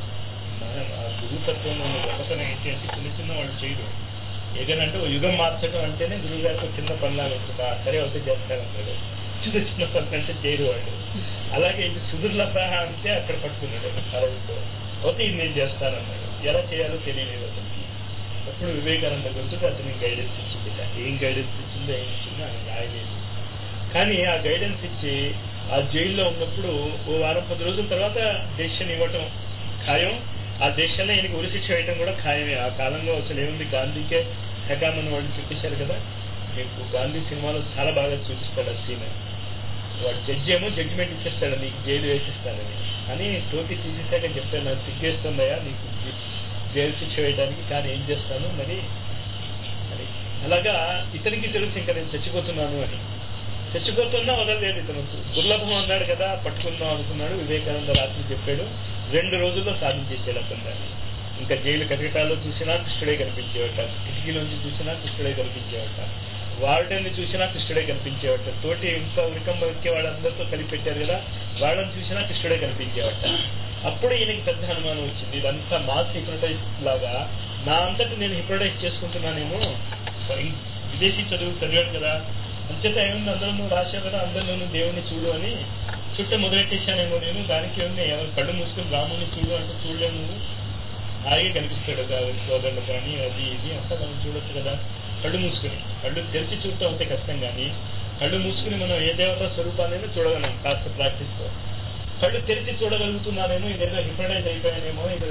Speaker 1: ఆ గురుతత్వం గొప్పతనం ఏంటి అంటే చిన్న చిన్న వాళ్ళు చేయరు ఏదైనా అంటే ఓ యుగం మార్చడం అంటేనే గురువు గారికి చిన్న పనులాగా ఉంటుంది ఆ సరే అవుతే చేస్తారన్నాడు చిన్న చిన్న పనులు అంటే చేయరు వాళ్ళు అలాగే ఇది సుదుర్లభ అంటే అక్కడ పట్టుకున్నాడు కలవుతో అయితే ఇది నేను చేస్తానన్నాడు ఎలా చేయాలో తెలియలేదు అతనికి అప్పుడు వివేకానంద గురించి అతనికి గైడెన్స్ ఇచ్చింది ఏం గైడెన్స్ ఇచ్చిందో ఏం ఇచ్చిందో ఆయన రాయలేదు కానీ ఆ గైడెన్స్ ఇచ్చి ఆ జైల్లో ఉన్నప్పుడు ఓ వారం పది రోజుల తర్వాత డెసిషన్ ఇవ్వటం ఖాయం ఆ దేశాల్లో ఈయనకి ఉరిశిక్ష వేయటం కూడా ఖాయమే ఆ కాలంలో అసలు ఏముంది గాంధీకే హెకామన్ వాళ్ళు చూపించారు కదా మీకు గాంధీ సినిమాలో చాలా బాగా చూపిస్తాడు ఆ సీన్ వాడు జడ్జి ఏమో జడ్జిమెంట్ ఇచ్చేస్తాడు నీకు జైలు వేసిస్తానని అని టోపీ తీసేసాక చెప్తాను నాకు సిగ్గేస్తుందయా నీకు జైలు శిక్ష వేయడానికి కానీ ఏం చేస్తాను మరి అని అలాగా ఇతనికి తెలుసు ఇంకా నేను చచ్చిపోతున్నాను అని చచ్చిపోతున్నా వదలలేదు ఇతను దుర్లభం అన్నాడు కదా పట్టుకుందాం అనుకున్నాడు వివేకానంద రాత్రి చెప్పాడు రెండు రోజుల్లో సాధించేసాడు అతను దాన్ని ఇంకా జైలు కటకటాల్లో చూసినా కృష్ణుడే కనిపించేవట కిటికీలోంచి చూసినా కృష్ణుడే కనిపించేవట వార్డెన్ని చూసినా కృష్ణుడే కనిపించేవట తోటి ఇంకా ఉరికం ఎక్కే వాళ్ళందరితో కలిపి పెట్టారు కదా వాళ్ళని చూసినా కృష్ణుడే కనిపించేవట అప్పుడు ఈయనకి పెద్ద అనుమానం వచ్చింది ఇదంతా మాస్ హిప్నటైజ్ లాగా నా అంతటి నేను హిప్నటైజ్ చేసుకుంటున్నానేమో విదేశీ చదువు చదివాడు కదా అంచేత ఏముంది అందరూ రాశావు కదా అందరిలోనూ దేవుణ్ణి చూడు అని చుట్ట మొదలెట్టేశానేమో నేను దానికి ఏముంది ఎవరు కళ్ళు మూసుకుని రాముని చూడు అంటే చూడలేము హాయిగా కనిపిస్తాడు సోదరులు కానీ అది ఇది అంతా మనం చూడొచ్చు కదా కళ్ళు మూసుకుని కళ్ళు తెరిచి చూడటం అంతే కష్టం కానీ కళ్ళు మూసుకుని మనం ఏ దేవత స్వరూపాలైనా చూడగలం కాస్త ప్రాక్టీస్ తో కళ్ళు తెరిచి చూడగలుగుతున్నానేమో ఇదేదో హిప్నటైజ్ అయిపోయానేమో ఇది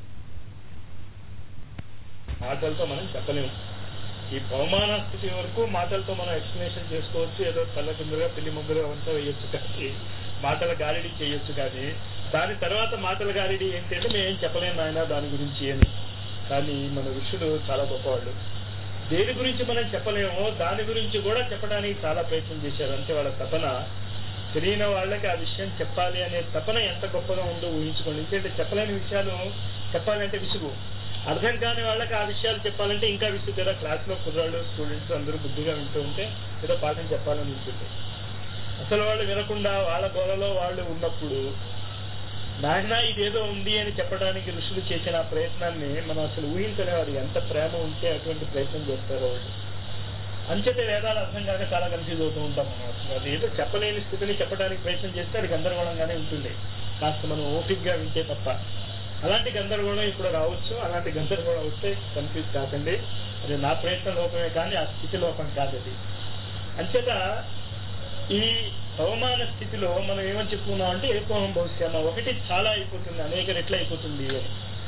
Speaker 1: మాటలతో మనం చెప్పలేము ఈ బహుమాన స్థితి వరకు మాటలతో మనం ఎక్స్ప్లెనేషన్ చేసుకోవచ్చు ఏదో తల్లకిందులుగా పిల్లి ముగ్గురు అంతా వేయొచ్చు కానీ మాటల గాలిడి చేయొచ్చు కానీ దాని తర్వాత మాటల గాలిడి ఏంటంటే మేమేం చెప్పలేము నాయన దాని గురించి అని కానీ మన ఋషులు చాలా గొప్పవాళ్ళు దేని గురించి మనం చెప్పలేమో దాని గురించి కూడా చెప్పడానికి చాలా ప్రయత్నం చేశారు అంటే వాళ్ళ తపన తెలియని వాళ్ళకి ఆ విషయం చెప్పాలి అనే తపన ఎంత గొప్పగా ఉందో ఊహించుకోండి ఎందుకంటే చెప్పలేని విషయాలు చెప్పాలంటే విసుగు అర్థం కాని వాళ్ళకి ఆ విషయాలు చెప్పాలంటే ఇంకా విసుగు కదా క్లాస్ లో కుర్రాళ్ళు స్టూడెంట్స్ అందరూ బుద్ధిగా వింటూ ఉంటే ఏదో పాఠం చెప్పాలని ఉంటుంది అసలు వాళ్ళు వినకుండా వాళ్ళ గోలలో వాళ్ళు ఉన్నప్పుడు నాయన ఇదేదో ఉంది అని చెప్పడానికి ఋషులు చేసిన ఆ ప్రయత్నాన్ని మనం అసలు ఊహించలేవారు ఎంత ప్రేమ ఉంటే అటువంటి ప్రయత్నం చేస్తారో వాళ్ళు అంచేత వేదాలు అర్థం కాక చాలా కన్ఫ్యూజ్ అవుతూ ఉంటాం మనం అసలు అది ఏదో చెప్పలేని స్థితిని చెప్పడానికి ప్రయత్నం చేస్తే అది గందరగోళంగానే ఉంటుంది కాస్త మనం ఓపిక్గా వింటే తప్ప అలాంటి గందరగోళం ఇప్పుడు రావచ్చు అలాంటి గందరగోళం వస్తే కన్ఫ్యూజ్ కాకండి అది నా ప్రయత్న లోపమే కానీ ఆ స్థితి లోపం కాదు అది అంచేత ఈ అవమాన స్థితిలో మనం ఏమని చెప్పుకున్నాం అంటే ఏకోహం భవిష్యమ ఒకటి చాలా అయిపోతుంది అనేక రెట్లు అయిపోతుంది అని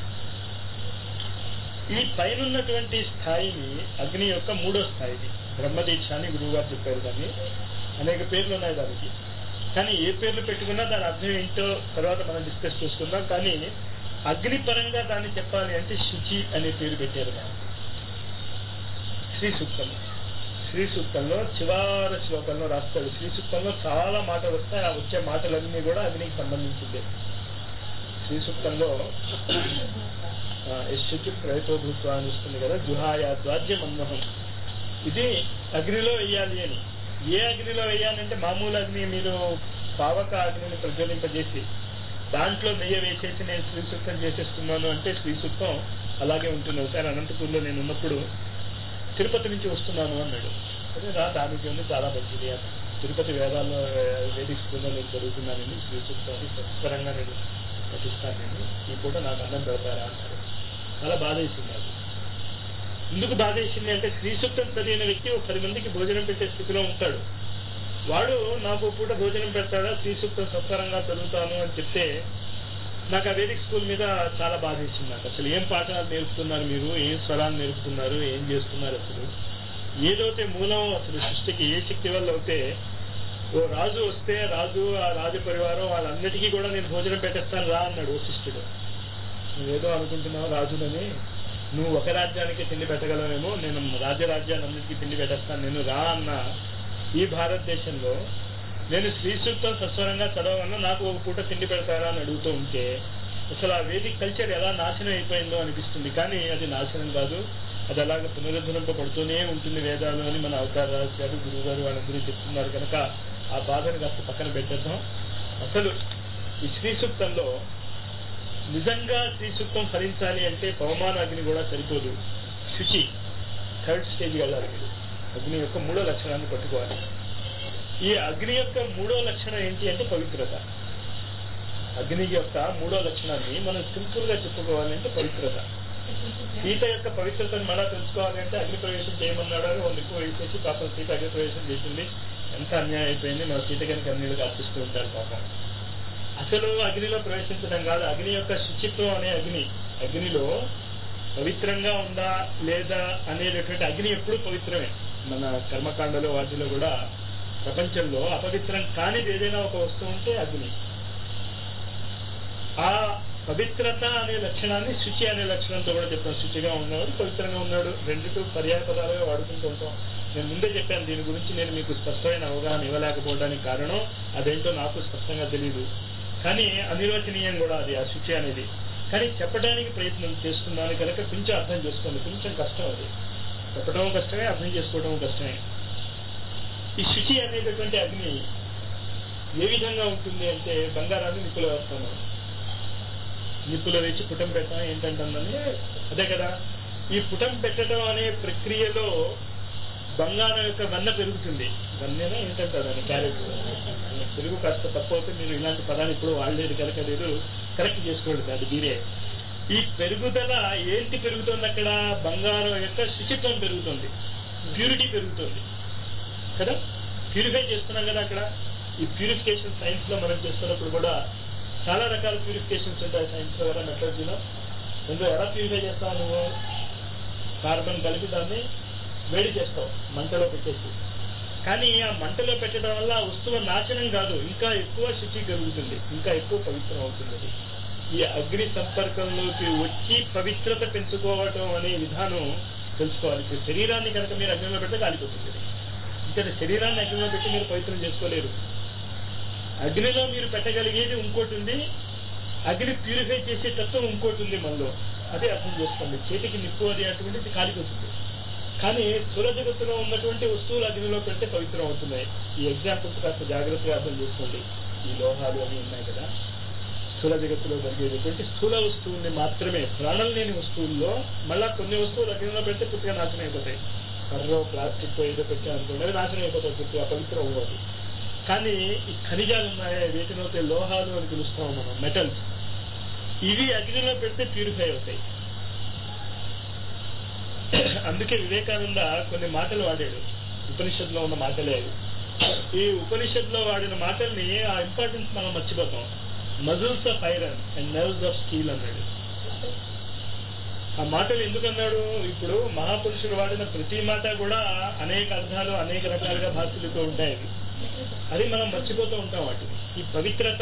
Speaker 1: ఈ పైనున్నటువంటి స్థాయిని అగ్ని యొక్క మూడో స్థాయిది బ్రహ్మదీక్ష అని గురువు గారు చెప్పారు దాన్ని అనేక పేర్లు ఉన్నాయి దానికి కానీ ఏ పేర్లు పెట్టుకున్నా దాని అర్థం ఏంటో తర్వాత మనం డిస్కస్ చేసుకుందాం కానీ అగ్ని పరంగా దాన్ని చెప్పాలి అంటే శుచి అనే పేరు పెట్టారు దాన్ని శ్రీ సూక్తం శ్రీ సూక్తంలో చివరి శ్లోకంలో రాస్తాడు శ్రీ సూక్తంలో చాలా మాటలు వస్తాయి ఆ వచ్చే మాటలన్నీ కూడా అగ్నికి సంబంధించింది శ్రీ సూక్తంలో యశ్చుకి ప్రయతో భూత్వ అని వస్తుంది కదా జుహాయా ద్వాద్య మన్మోహం ఇది అగ్నిలో వేయాలి అని ఏ అగ్నిలో వేయాలంటే మామూలు అగ్ని మీరు పావక అగ్నిని ప్రజ్వలింపజేసి దాంట్లో నెయ్యి వేసేసి నేను శ్రీ సూక్తం చేసేస్తున్నాను అంటే శ్రీ సూక్తం అలాగే ఉంటుంది ఒకసారి అనంతపూర్లో నేను ఉన్నప్పుడు తిరుపతి నుంచి వస్తున్నాను అన్నాడు అదే రా దానికి ఉంది చాలా మంచిది అని తిరుపతి వేదాల్లో వేదిక స్కూల్లో నేను చదువుతున్నానండి శ్రీ సూక్తాన్ని సత్వరంగా నేను పఠిస్తాను నేను ఈ పూట నాకు అన్నం పెడతారా అంటారు చాలా బాధ వేసింది నాకు ఎందుకు బాధ వేసింది అంటే శ్రీ సూక్తం చదివిన వ్యక్తి ఒక పది మందికి భోజనం పెట్టే స్థితిలో ఉంటాడు వాడు నాకు పూట భోజనం పెడతాడా శ్రీ సూక్తం సత్వరంగా చదువుతాను అని చెప్తే నాకు ఆ వేదిక స్కూల్ మీద చాలా బాధ వేసింది నాకు అసలు ఏం పాఠాలు నేర్పుతున్నారు మీరు ఏం స్వరాలు నేర్పుతున్నారు ఏం చేస్తున్నారు అసలు ఏదైతే మూలం అసలు సృష్టికి ఏ శక్తి వల్ల అయితే ఓ రాజు వస్తే రాజు ఆ రాజు పరివారం వాళ్ళందరికీ కూడా నేను భోజనం పెట్టేస్తాను రా అన్నాడు ఓ శిష్యుడు నువ్వేదో అనుకుంటున్నావు రాజులని నువ్వు ఒక రాజ్యానికి తిండి పెట్టగలవేమో నేను రాజ్యరాజ్యాన్ని అన్నిటికీ తిండి పెట్టేస్తాను నేను రా అన్న ఈ భారతదేశంలో నేను శ్రీ సూక్తం సస్వరంగా చదవగలను నాకు ఒక పూట తిండి పెడతారా అని అడుగుతూ ఉంటే అసలు ఆ వేదిక కల్చర్ ఎలా నాశనం అయిపోయిందో అనిపిస్తుంది కానీ అది నాశనం కాదు అది అలాగ పునరుద్ధరింపబడుతూనే ఉంటుంది వేదాలు అని మన అవతార రాజు గారు గురువు గారు వాళ్ళందరూ చెప్తున్నారు కనుక ఆ బాధను కాస్త పక్కన పెట్టేద్దాం అసలు ఈ శ్రీ సూక్తంలో నిజంగా శ్రీ సూక్తం ఫలించాలి అంటే పవమాన అగ్ని కూడా సరిపోదు శుచి థర్డ్ స్టేజ్ వెళ్ళాలి మీరు అగ్ని యొక్క మూడో లక్షణాన్ని పట్టుకోవాలి ఈ అగ్ని యొక్క మూడో లక్షణం ఏంటి అంటే పవిత్రత అగ్ని యొక్క మూడో లక్షణాన్ని మనం సింపుల్ గా చెప్పుకోవాలి అంటే పవిత్రత సీత యొక్క పవిత్రతను మళ్ళా తెలుసుకోవాలి అంటే అగ్ని ప్రవేశం చేయమన్నాడు అని వాళ్ళు ఎక్కువ వేసేసి పాపం సీత అగ్ని ప్రవేశం చేసింది ఎంత అన్యాయం అయిపోయింది మన సీత కనుక అన్నిళ్ళు కల్పిస్తూ ఉంటారు పాపం అసలు అగ్నిలో ప్రవేశించడం కాదు అగ్ని యొక్క శుచిత్వం అనే అగ్ని అగ్నిలో పవిత్రంగా ఉందా లేదా అనేటటువంటి అగ్ని ఎప్పుడూ పవిత్రమే మన కర్మకాండలో వాటిలో కూడా ప్రపంచంలో అపవిత్రం కానిది ఏదైనా ఒక వస్తువు ఉంటే అగ్ని ఆ పవిత్రత అనే లక్షణాన్ని శుచి అనే లక్షణంతో కూడా చెప్పాను శుచిగా ఉన్నాడు పవిత్రంగా ఉన్నాడు రెండిటి పర్యాయ పదాలుగా వాడుకుంటూ ఉంటాం నేను ముందే చెప్పాను దీని గురించి నేను మీకు స్పష్టమైన అవగాహన ఇవ్వలేకపోవడానికి కారణం అదేంటో నాకు స్పష్టంగా తెలియదు కానీ అనిర్వచనీయం కూడా అది ఆ శుచి అనేది కానీ చెప్పడానికి ప్రయత్నం చేస్తున్నాను కనుక కొంచెం అర్థం చేసుకోండి కొంచెం కష్టం అది చెప్పడం కష్టమే అర్థం చేసుకోవడం కష్టమే ఈ శుచి అనేటటువంటి అగ్ని ఏ విధంగా ఉంటుంది అంటే బంగారాన్ని నిప్పులు వేస్తాను నిప్పులు వేసి పుటం పెట్టడం ఏంటంటుందని అదే కదా ఈ పుటం పెట్టడం అనే ప్రక్రియలో బంగారం యొక్క వెన్న పెరుగుతుంది వెన్నైనా ఏంటంటే దాన్ని క్యారెట్ తెలుగు కాస్త తప్పైతే మీరు ఇలాంటి పదాలు ఇప్పుడు వాడలేదు కనుక మీరు కరెక్ట్ చేసుకోండి అది మీరే ఈ పెరుగుదల ఏంటి పెరుగుతుంది అక్కడ బంగారం యొక్క శుచిత్వం పెరుగుతుంది ప్యూరిటీ పెరుగుతుంది కదా ప్యూరిఫై చేస్తున్నాం కదా అక్కడ ఈ ప్యూరిఫికేషన్ సైన్స్ లో మనం చేస్తున్నప్పుడు కూడా చాలా రకాల ప్యూరిఫికేషన్స్ ఉంటాయి సైన్స్ లో కదా మెట్రాలజీలో ఎందుకు ఎలా ప్యూరిఫై చేస్తావు నువ్వు కార్బన్ కలిపి దాన్ని వేడి చేస్తావు మంటలో పెట్టేసి కానీ ఆ మంటలో పెట్టడం వల్ల ఆ వస్తువు నాశనం కాదు ఇంకా ఎక్కువ శుచి కలుగుతుంది ఇంకా ఎక్కువ పవిత్రం అవుతుంది అది ఈ అగ్ని సంపర్కంలోకి వచ్చి పవిత్రత పెంచుకోవటం అనే విధానం తెలుసుకోవాలి ఇప్పుడు శరీరాన్ని కనుక మీరు అగ్నిలో పెడితే కాలిపోతుంది ఇక్కడ శరీరాన్ని అగ్నిలో పెట్టి మీరు పవిత్రం చేసుకోలేరు అగ్నిలో మీరు పెట్టగలిగేది ఇంకోటి ఉంది అగ్ని ప్యూరిఫై చేసే తత్వం ఇంకోటి ఉంది మనలో అదే అర్థం చేసుకోండి చేతికి నిప్పు అది అటువంటిది కాలిపోతుంది కానీ స్థూల జగత్తులో ఉన్నటువంటి వస్తువులు అగ్నిలో పెడితే పవిత్రం అవుతున్నాయి ఈ ఎగ్జాంపుల్స్ కాస్త జాగ్రత్తగా అర్థం చేసుకోండి ఈ లోహాలు అవి ఉన్నాయి కదా స్థూల జగత్తులో జరిగేటటువంటి స్థూల వస్తువుల్ని మాత్రమే ప్రాణం లేని వస్తువుల్లో మళ్ళా కొన్ని వస్తువులు అగ్నిలో పెడితే పూర్తిగా నాశనం అయిపోతాయి కర్రో ప్లాస్టిక్ ఏదో పెట్టారనుకోండి అవి నాశనం అయిపోతాయి పూర్తిగా పవిత్రం అవ్వదు కానీ ఈ ఖనిజాలు ఉన్నాయి వీటినైతే లోహాలు అని పిలుస్తాం మనం మెటల్స్ ఇవి అగ్నిలో పెడితే ప్యూరిఫై అవుతాయి అందుకే వివేకానంద కొన్ని మాటలు వాడాడు ఉపనిషత్తులో ఉన్న మాటలే అవి ఈ ఉపనిషత్తులో వాడిన మాటల్ని ఆ ఇంపార్టెన్స్ మనం మర్చిపోతాం muscles of iron and nerves of steel అన్నాడు ఆ మాటలు ఎందుకు అన్నాడు ఇప్పుడు మహాపురుషులు వాడిన ప్రతి మాట కూడా అనేక అర్థాలు అనేక రకాలుగా భాషలతో ఉంటాయి అవి అది మనం మర్చిపోతూ ఉంటాం వాటిని ఈ పవిత్రత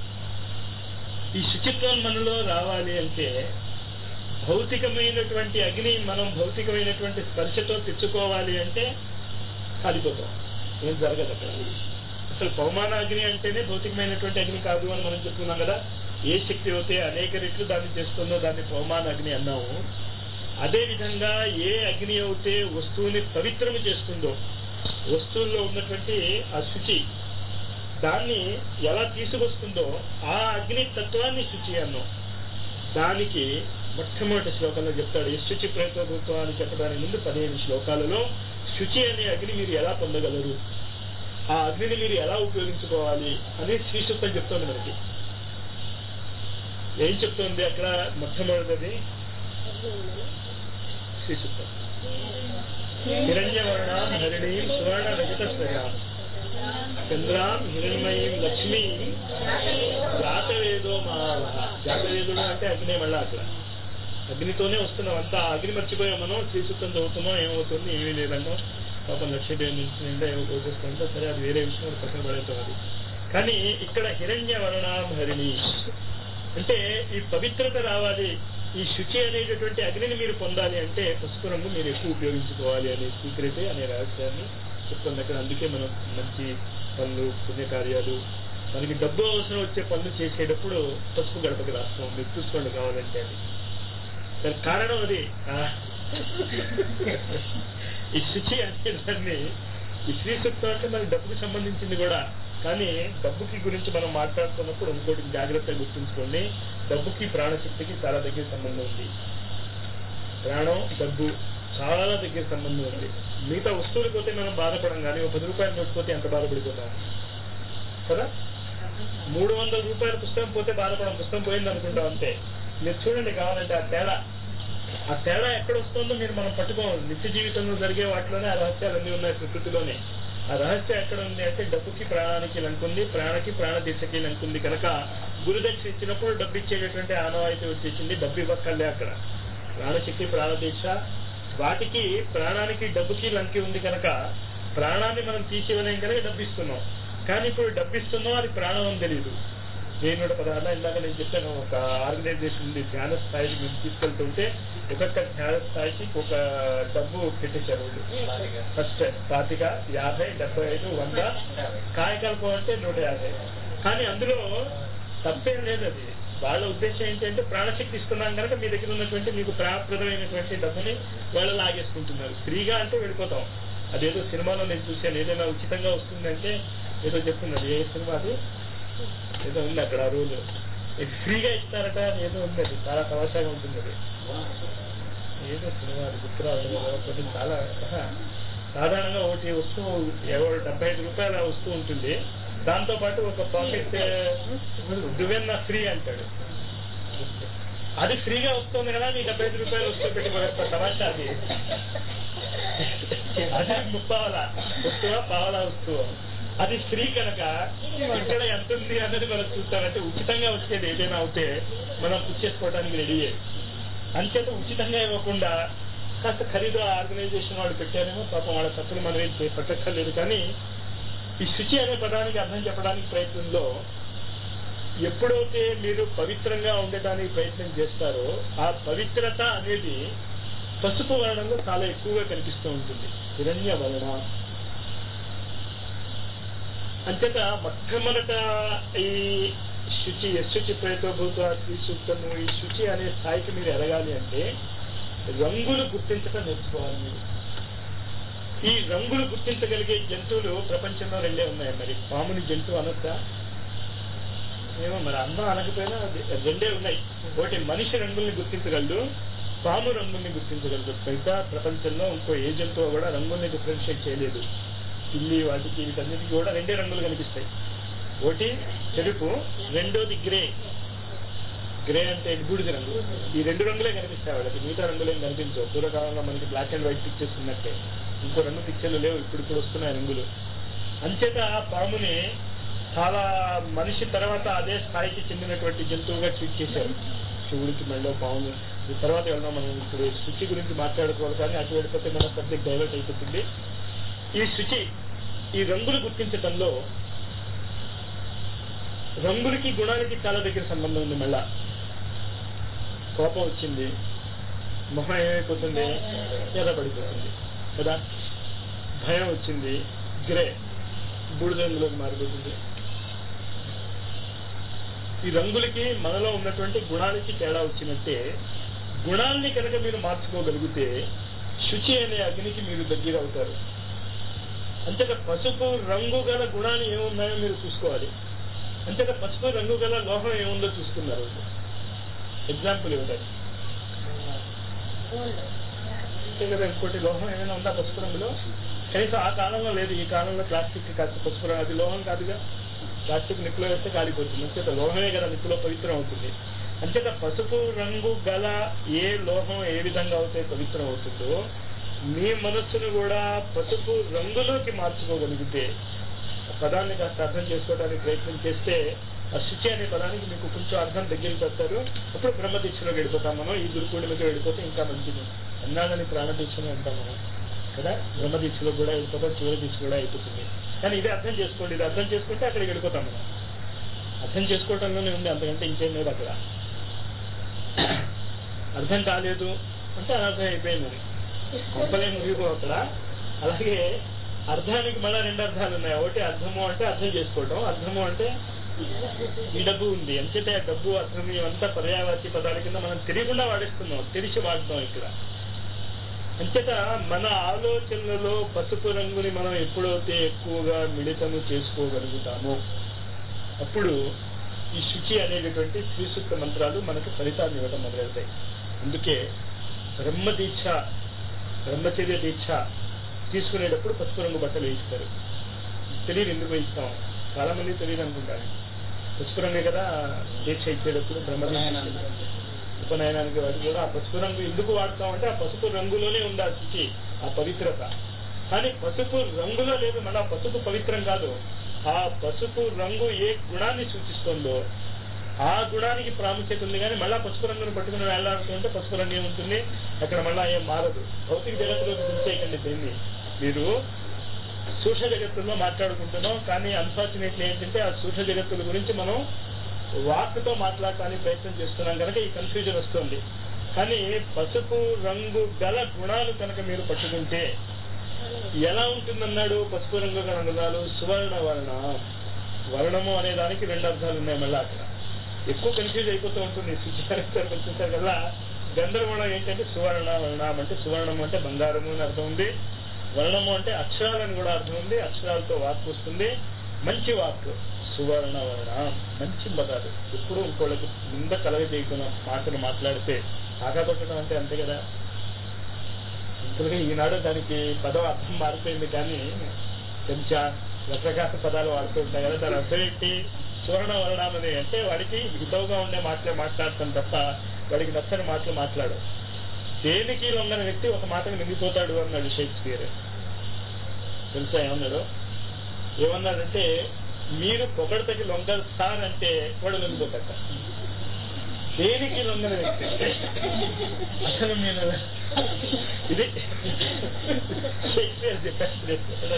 Speaker 1: ఈ శుచిత్వం మనలో రావాలి అంటే భౌతికమైనటువంటి అగ్ని మనం భౌతికమైనటువంటి స్పర్శతో తెచ్చుకోవాలి అంటే కాలిపోతాం ఏం జరగదు అక్కడ అసలు పవమాన అగ్ని అంటేనే భౌతికమైనటువంటి అగ్ని కాదు అని మనం చెప్తున్నాం కదా ఏ శక్తి అయితే అనేక రెట్లు దాన్ని చేస్తుందో దాన్ని పవమాన అగ్ని అన్నాము అదే విధంగా ఏ అగ్ని అయితే వస్తువుని పవిత్రము చేస్తుందో వస్తువుల్లో ఉన్నటువంటి ఆ శుచి దాన్ని ఎలా తీసుకొస్తుందో ఆ అగ్ని తత్వాన్ని శుచి అన్నాం దానికి మొట్టమొదటి శ్లోకంలో చెప్తాడు యశుచి ప్రయత్నభూత్వం అని చెప్పడానికి ముందు పదిహేను శ్లోకాలలో శుచి అనే అగ్ని మీరు ఎలా పొందగలరు ఆ అగ్నిని మీరు ఎలా ఉపయోగించుకోవాలి అని శ్రీసూక్తం చెప్తోంది మనకి ఏం చెప్తోంది అక్కడ మొట్టమొదటిది శ్రీసూక్తం హిరణ్యవర్ణ హరిణీం సువర్ణ రజత చంద్రాం హిరణ్మయీం లక్ష్మీం జాతవేదో మావహ జాతవేదుడు అంటే అగ్ని మళ్ళా అక్కడ అగ్నితోనే వస్తున్నాం అంతా అగ్ని మర్చిపోయాం మనం శ్రీసూక్తం చదువుతున్నాం ఏమవుతుంది ఏమీ లేదంటాం పాపం లక్ష్మీదేవి నుంచి నిండా ఏమో పోసేస్తుంటే సరే అది వేరే విషయం అది పక్కన పడేస్తాం అది కానీ ఇక్కడ హిరణ్య వర్ణాం హరిణి అంటే ఈ పవిత్రత రావాలి ఈ శుచి అనేటటువంటి అగ్నిని మీరు పొందాలి అంటే పసుపు రంగు మీరు ఎక్కువ ఉపయోగించుకోవాలి అనే సీక్రెట్ అనే రహస్యాన్ని చెప్తుంది అక్కడ అందుకే మనం మంచి పనులు పుణ్యకార్యాలు మనకి డబ్బు అవసరం వచ్చే పనులు చేసేటప్పుడు పసుపు గడపకి రాస్తాం మీరు చూసుకోండి కావాలంటే అది దానికి కారణం అది ఆ, ఈ శుచి అనే దాన్ని ఈ శ్రీ సూక్తం అంటే మనకి డబ్బుకి సంబంధించింది కూడా కానీ డబ్బుకి గురించి మనం మాట్లాడుతున్నప్పుడు ఇంకోటి జాగ్రత్తగా గుర్తుంచుకోండి డబ్బుకి ప్రాణశక్తికి చాలా దగ్గర సంబంధం ఉంది ప్రాణం డబ్బు చాలా దగ్గర సంబంధం ఉంది మిగతా వస్తువులు పోతే మనం బాధపడం కానీ ఒక పది రూపాయలు నోటు పోతే ఎంత బాధపడిపోతాం కదా మూడు వందల రూపాయల పుస్తకం పోతే బాధపడం పుస్తకం పోయింది అనుకుంటాం అంతే మీరు చూడండి కావాలంటే ఆ తేడా ఆ తేడా ఎక్కడ వస్తుందో మీరు మనం పట్టుకోవాలి నిత్య జీవితంలో జరిగే వాటిలోనే ఆ రహస్యాలన్నీ ఉన్నాయి ప్రకృతిలోనే ఆ రహస్యం ఎక్కడ ఉంది అంటే డబ్బుకి ప్రాణానికి లంకుంది ప్రాణకి ప్రాణ దీక్షకి లంకుంది కనుక గురుదక్ష ఇచ్చినప్పుడు డబ్బు ఇచ్చేటటువంటి ఆనవాయితీ వచ్చేసింది డబ్బు ఇవ్వక్కర్లే అక్కడ ప్రాణశక్తి ప్రాణదీక్ష వాటికి ప్రాణానికి డబ్బుకి లంకి ఉంది కనుక ప్రాణాన్ని మనం తీసివ్వలేం కనుక డబ్బు ఇస్తున్నాం కానీ ఇప్పుడు డబ్బు ఇస్తున్నాం అది ప్రాణం అని తెలియదు నేను నూట పదహారులో ఇందాక నేను చెప్పాను ఒక ఆర్గనైజేషన్ ఉంది ధ్యాన స్థాయికి మేము తీసుకెళ్తుంటే ఒక్కొక్క ధ్యాన స్థాయికి ఒక డబ్బు పెట్టేశారు వాళ్ళు ఫస్ట్ పాతిక యాభై డెబ్బై ఐదు వంద కాయకల్పం అంటే నూట యాభై కానీ అందులో తప్పేం లేదు అది వాళ్ళ ఉద్దేశం ఏంటంటే ప్రాణశక్తి ఇస్తున్నాం కనుక మీ దగ్గర ఉన్నటువంటి మీకు ప్రాణప్రదమైనటువంటి డబ్బుని వాళ్ళు లాగేసుకుంటున్నారు ఫ్రీగా అంటే వెళ్ళిపోతాం అదేదో సినిమాలో నేను చూశాను ఏదైనా ఉచితంగా వస్తుందంటే ఏదో చెప్తున్నారు ఏ సినిమా అది ఏదో ఉంది అక్కడ ఆ రోజు ఇది ఫ్రీగా ఇస్తారట అని ఏదో ఉంది అది చాలా తమాషాగా ఉంటుంది అది ఏదో సినిమా అది గుర్తురాదు ఒకటి చాలా ఆహా. సాధారణంగా ఒకటి వస్తువు ఎవరు డెబ్బై ఐదు రూపాయల వస్తువు ఉంటుంది దాంతో పాటు ఒక పాకెట్ దువెన్న ఫ్రీ అంటాడు అది ఫ్రీగా వస్తుంది కదా నీ డెబ్బై ఐదు రూపాయలు వస్తువు పెట్టి పడేస్తా తమాషా అది అది ముప్పావల వస్తువా పావల వస్తువు అది ఫ్రీ కనుక ఇక్కడ ఎంత ఉంది అన్నది మనం చూస్తామంటే ఉచితంగా వచ్చేది ఏదైనా అవుతే మనం పుచ్చేసుకోవడానికి రెడీ అంచేత ఉచితంగా ఇవ్వకుండా కాస్త ఖరీదు ఆర్గనైజేషన్ వాళ్ళు పెట్టారేమో పాపం వాళ్ళ తప్పులు మనం ఏం చే- పట్టక్కర్లేదు కానీ ఈ శుచి అనే పదానికి అర్థం చెప్పడానికి ప్రయత్నంలో ఎప్పుడైతే మీరు పవిత్రంగా ఉండటానికి ప్రయత్నం చేస్తారో ఆ పవిత్రత అనేది పసుపు వర్ణంలో చాలా ఎక్కువగా కనిపిస్తూ ఉంటుంది హిరణ్య వర్ణ అంతేత మొట్టమొదట ఈ శుచి యశుచి ప్రేతభూత శ్రీ సూక్తము ఈ శుచి అనే స్థాయికి మీరు ఎదగాలి అంటే రంగులు గుర్తించడం నేర్చుకోవాలి మీరు ఈ రంగులు గుర్తించగలిగే జంతువులు ప్రపంచంలో రెండే ఉన్నాయి మరి పాముని జంతువు అనొచ్చా ఏమో మరి అందం అనకపోయినా అది రెండే ఉన్నాయి ఒకటి మనిషి రంగుల్ని గుర్తించగలడు పాము రంగుల్ని గుర్తించగలడు మిగతా ప్రపంచంలో ఇంకో ఏ జంతువు కూడా రంగుల్ని డిఫరెన్షియేట్ చేయలేదు పిల్లి వాటికి వీటన్నిటికీ కూడా రెండే రంగులు కనిపిస్తాయి ఒకటి తెలుపు రెండోది గ్రే గ్రే అంటే బూడిద రంగు ఈ రెండు రంగులే కనిపిస్తాయి వాళ్ళకి మిగతా రంగులేం కనిపించవు పూర్వకాలంలో మనకి బ్లాక్ అండ్ వైట్ పిక్చర్స్ ఉన్నట్టే ఇంకో రంగు పిక్చర్లు లేవు ఇప్పుడు ఇప్పుడు వస్తున్నాయి రంగులు అంచేత ఆ పాముని చాలా మనిషి తర్వాత అదే స్థాయికి చెందినటువంటి జంతువుగా ట్రీట్ చేశారు శివుడికి మెళ్ళో పాము ఈ తర్వాత వెళ్దాం మనం ఇప్పుడు శుచి గురించి మాట్లాడుకోవాలి కానీ అటు వెళ్ళిపోతే మన సబ్జెక్ట్ డైవర్ట్ అయిపోతుంది ఈ శుచి ఈ రంగులు గుర్తించటంలో రంగులకి గుణాలకి చాలా దగ్గర సంబంధం ఉంది మళ్ళా కోపం వచ్చింది మొహం ఏమైపోతుంది ఎర్రబడిపోతుంది కదా భయం వచ్చింది గ్రే బూడిద రంగులోకి మారిపోతుంది ఈ రంగులకి మనలో ఉన్నటువంటి గుణాలకి తేడా వచ్చినట్టే గుణాల్ని కనుక మీరు మార్చుకోగలిగితే శుచి అనే అగ్నికి మీరు దగ్గర అవుతారు అంతేక పసుపు రంగు గల గుణాలు ఏమున్నాయో మీరు చూసుకోవాలి అంతేక పసుపు రంగు గల లోహం ఏముందో చూసుకున్నారు ఎగ్జాంపుల్ ఇవ్వడానికి అంతే కదా ఇంకోటి లోహం ఏమైనా ఉందా పసుపు రంగులో కనీసం ఆ కాలంలో లేదు ఈ కాలంలో ప్లాస్టిక్ కాస్త పసుపు రంగు అది లోహం కాదుగా ప్లాస్టిక్ నిప్పులో వేస్తే కాలిపోతుంది అంచేత లోహమే కదా నిప్పులో పవిత్రం అవుతుంది అంచేత పసుపు రంగు గల ఏ లోహం ఏ విధంగా అయితే పవిత్రం అవుతుందో మీ మనస్సును కూడా పసుపు రంగులోకి మార్చుకోగలిగితే ఆ పదాన్ని కాస్త అర్థం చేసుకోవడానికి ప్రయత్నం చేస్తే ఆ శుచి అనే పదానికి మీకు కొంచెం అర్థం దగ్గర పెడతారు అప్పుడు బ్రహ్మదీక్షలోకి వెళ్ళిపోతాం మనం ఈ గురుపూర్ణిమకి వెళ్ళిపోతే ఇంకా మంచిది అన్నాడని ప్రాణదీక్షలో ఉంటాం మనం కదా బ్రహ్మదీక్షలో కూడా వెళ్ళిపోతాం చివరి దీక్ష కూడా అయిపోతుంది కానీ ఇదే అర్థం చేసుకోండి ఇది అర్థం చేసుకుంటే అక్కడికి వెళ్ళిపోతాం మనం అర్థం చేసుకోవటంలోనే ఉంది అంతకంటే ఇంకేం లేదు అక్కడ అర్థం కాలేదు అంటే అనర్థం అయిపోయిందని గొప్పలే ముగిపో అక్కడ అలాగే అర్థానికి మళ్ళీ రెండు అర్థాలు ఉన్నాయి ఒకటి అర్థము అంటే అర్థం చేసుకోవటం అర్థము అంటే ఈ డబ్బు ఉంది ఎంతైతే ఆ డబ్బు అర్థం ఇవంతా పర్యావాచి పదాల కింద మనం తెలియకుండా వాడిస్తున్నాం తెలిసి వాడతాం ఇక్కడ అంచేత మన ఆలోచనలలో పసుపు రంగుని మనం ఎప్పుడైతే ఎక్కువగా మిళితము చేసుకోగలుగుతామో అప్పుడు ఈ శుచి అనేటటువంటి శ్రీసూక్త మంత్రాలు మనకు ఫలితాన్ని ఇవ్వడం మొదలవుతాయి అందుకే బ్రహ్మ దీక్ష బ్రహ్మచర్య దీక్ష తీసుకునేటప్పుడు పసుపు రంగు బట్టలు వేయిస్తారు తెలియదు ఎందుకు వేయిస్తాం చాలా మంది తెలియదు అనుకుంటారు పసుపు రంగే కదా దీక్ష ఇచ్చేటప్పుడు బ్రహ్మ దీక్ష ఉపనయనానికి వాటికి కూడా ఆ పసుపు రంగు ఎందుకు వాడతాం అంటే ఆ పసుపు రంగులోనే ఉంది ఆ శుచి ఆ పవిత్రత కానీ పసుపు రంగులో లేదు మళ్ళీ ఆ పసుపు పవిత్రం కాదు ఆ పసుపు రంగు ఏ గుణాన్ని సూచిస్తుందో ఆ గుణానికి ప్రాముఖ్యత ఉంది కానీ మళ్ళా పసుపు రంగును పట్టుకుని వెళ్ళాలనుకుంటే పసుపు రంగు ఏముంటుంది అక్కడ మళ్ళా ఏం మారదు భౌతిక జగత్తులోకి గుర్చేయకండి దీన్ని మీరు సూక్ష్మ జగత్తుల్లో మాట్లాడుకుంటున్నాం కానీ అన్ఫార్చునేట్లీ ఏంటంటే ఆ సూక్ష్మ జగత్తుల గురించి మనం వాక్తో మాట్లాడటానికి ప్రయత్నం చేస్తున్నాం కనుక ఈ కన్ఫ్యూజన్ వస్తుంది కానీ పసుపు రంగు గల గుణాలు కనుక మీరు పట్టుకుంటే ఎలా ఉంటుందన్నాడు పసుపు రంగు గల గుణాలు సువర్ణ వర్ణ వర్ణము అనే దానికి రెండు అర్థాలు ఉన్నాయి మళ్ళీ అక్కడ ఎక్కువ కన్ఫ్యూజ్ అయిపోతూ ఉంటుంది శుచికరిస్తారు వచ్చేసరి కల్లా గంధర్వణం ఏంటంటే సువర్ణ వర్ణం అంటే సువర్ణం అంటే బంగారము అని అర్థం ఉంది వర్ణము అంటే అక్షరాలని కూడా అర్థం ఉంది అక్షరాలతో వాక్ వస్తుంది మంచి వాక్ సువర్ణ వర్ణ మంచి పదాలు ఎప్పుడు ఇంకోళ్ళకి ముంద కలగ చేయకుండా మాటలు మాట్లాడితే ఆకాపట్టడం అంటే అంతే కదా ఇంతగా ఈనాడు దానికి పదం అర్థం మారిపోయింది కానీ కొంచెం రకరకాల పదాలు వాడుతూ ఉంటాయి కదా దాని అర్థం ఏంటి సువర్ణ వర్ణం అని అంటే వాడికి హితవుగా ఉండే మాటలే మాట్లాడతాం తప్ప వాడికి నచ్చని మాటలు మాట్లాడు దేనికి లొంగని వ్యక్తి ఒక మాటకు నిండిపోతాడు అన్నాడు షేక్స్పియర్ తెలుసా ఏమన్నాడు ఏమన్నాడంటే మీరు పొగడతకి లొంగరు సార్ అంటే వాడు లొంగిపోతాట దేనికి లొంగని వ్యక్తి అసలు మీరు ఇది షేక్స్పియర్ చెప్పారు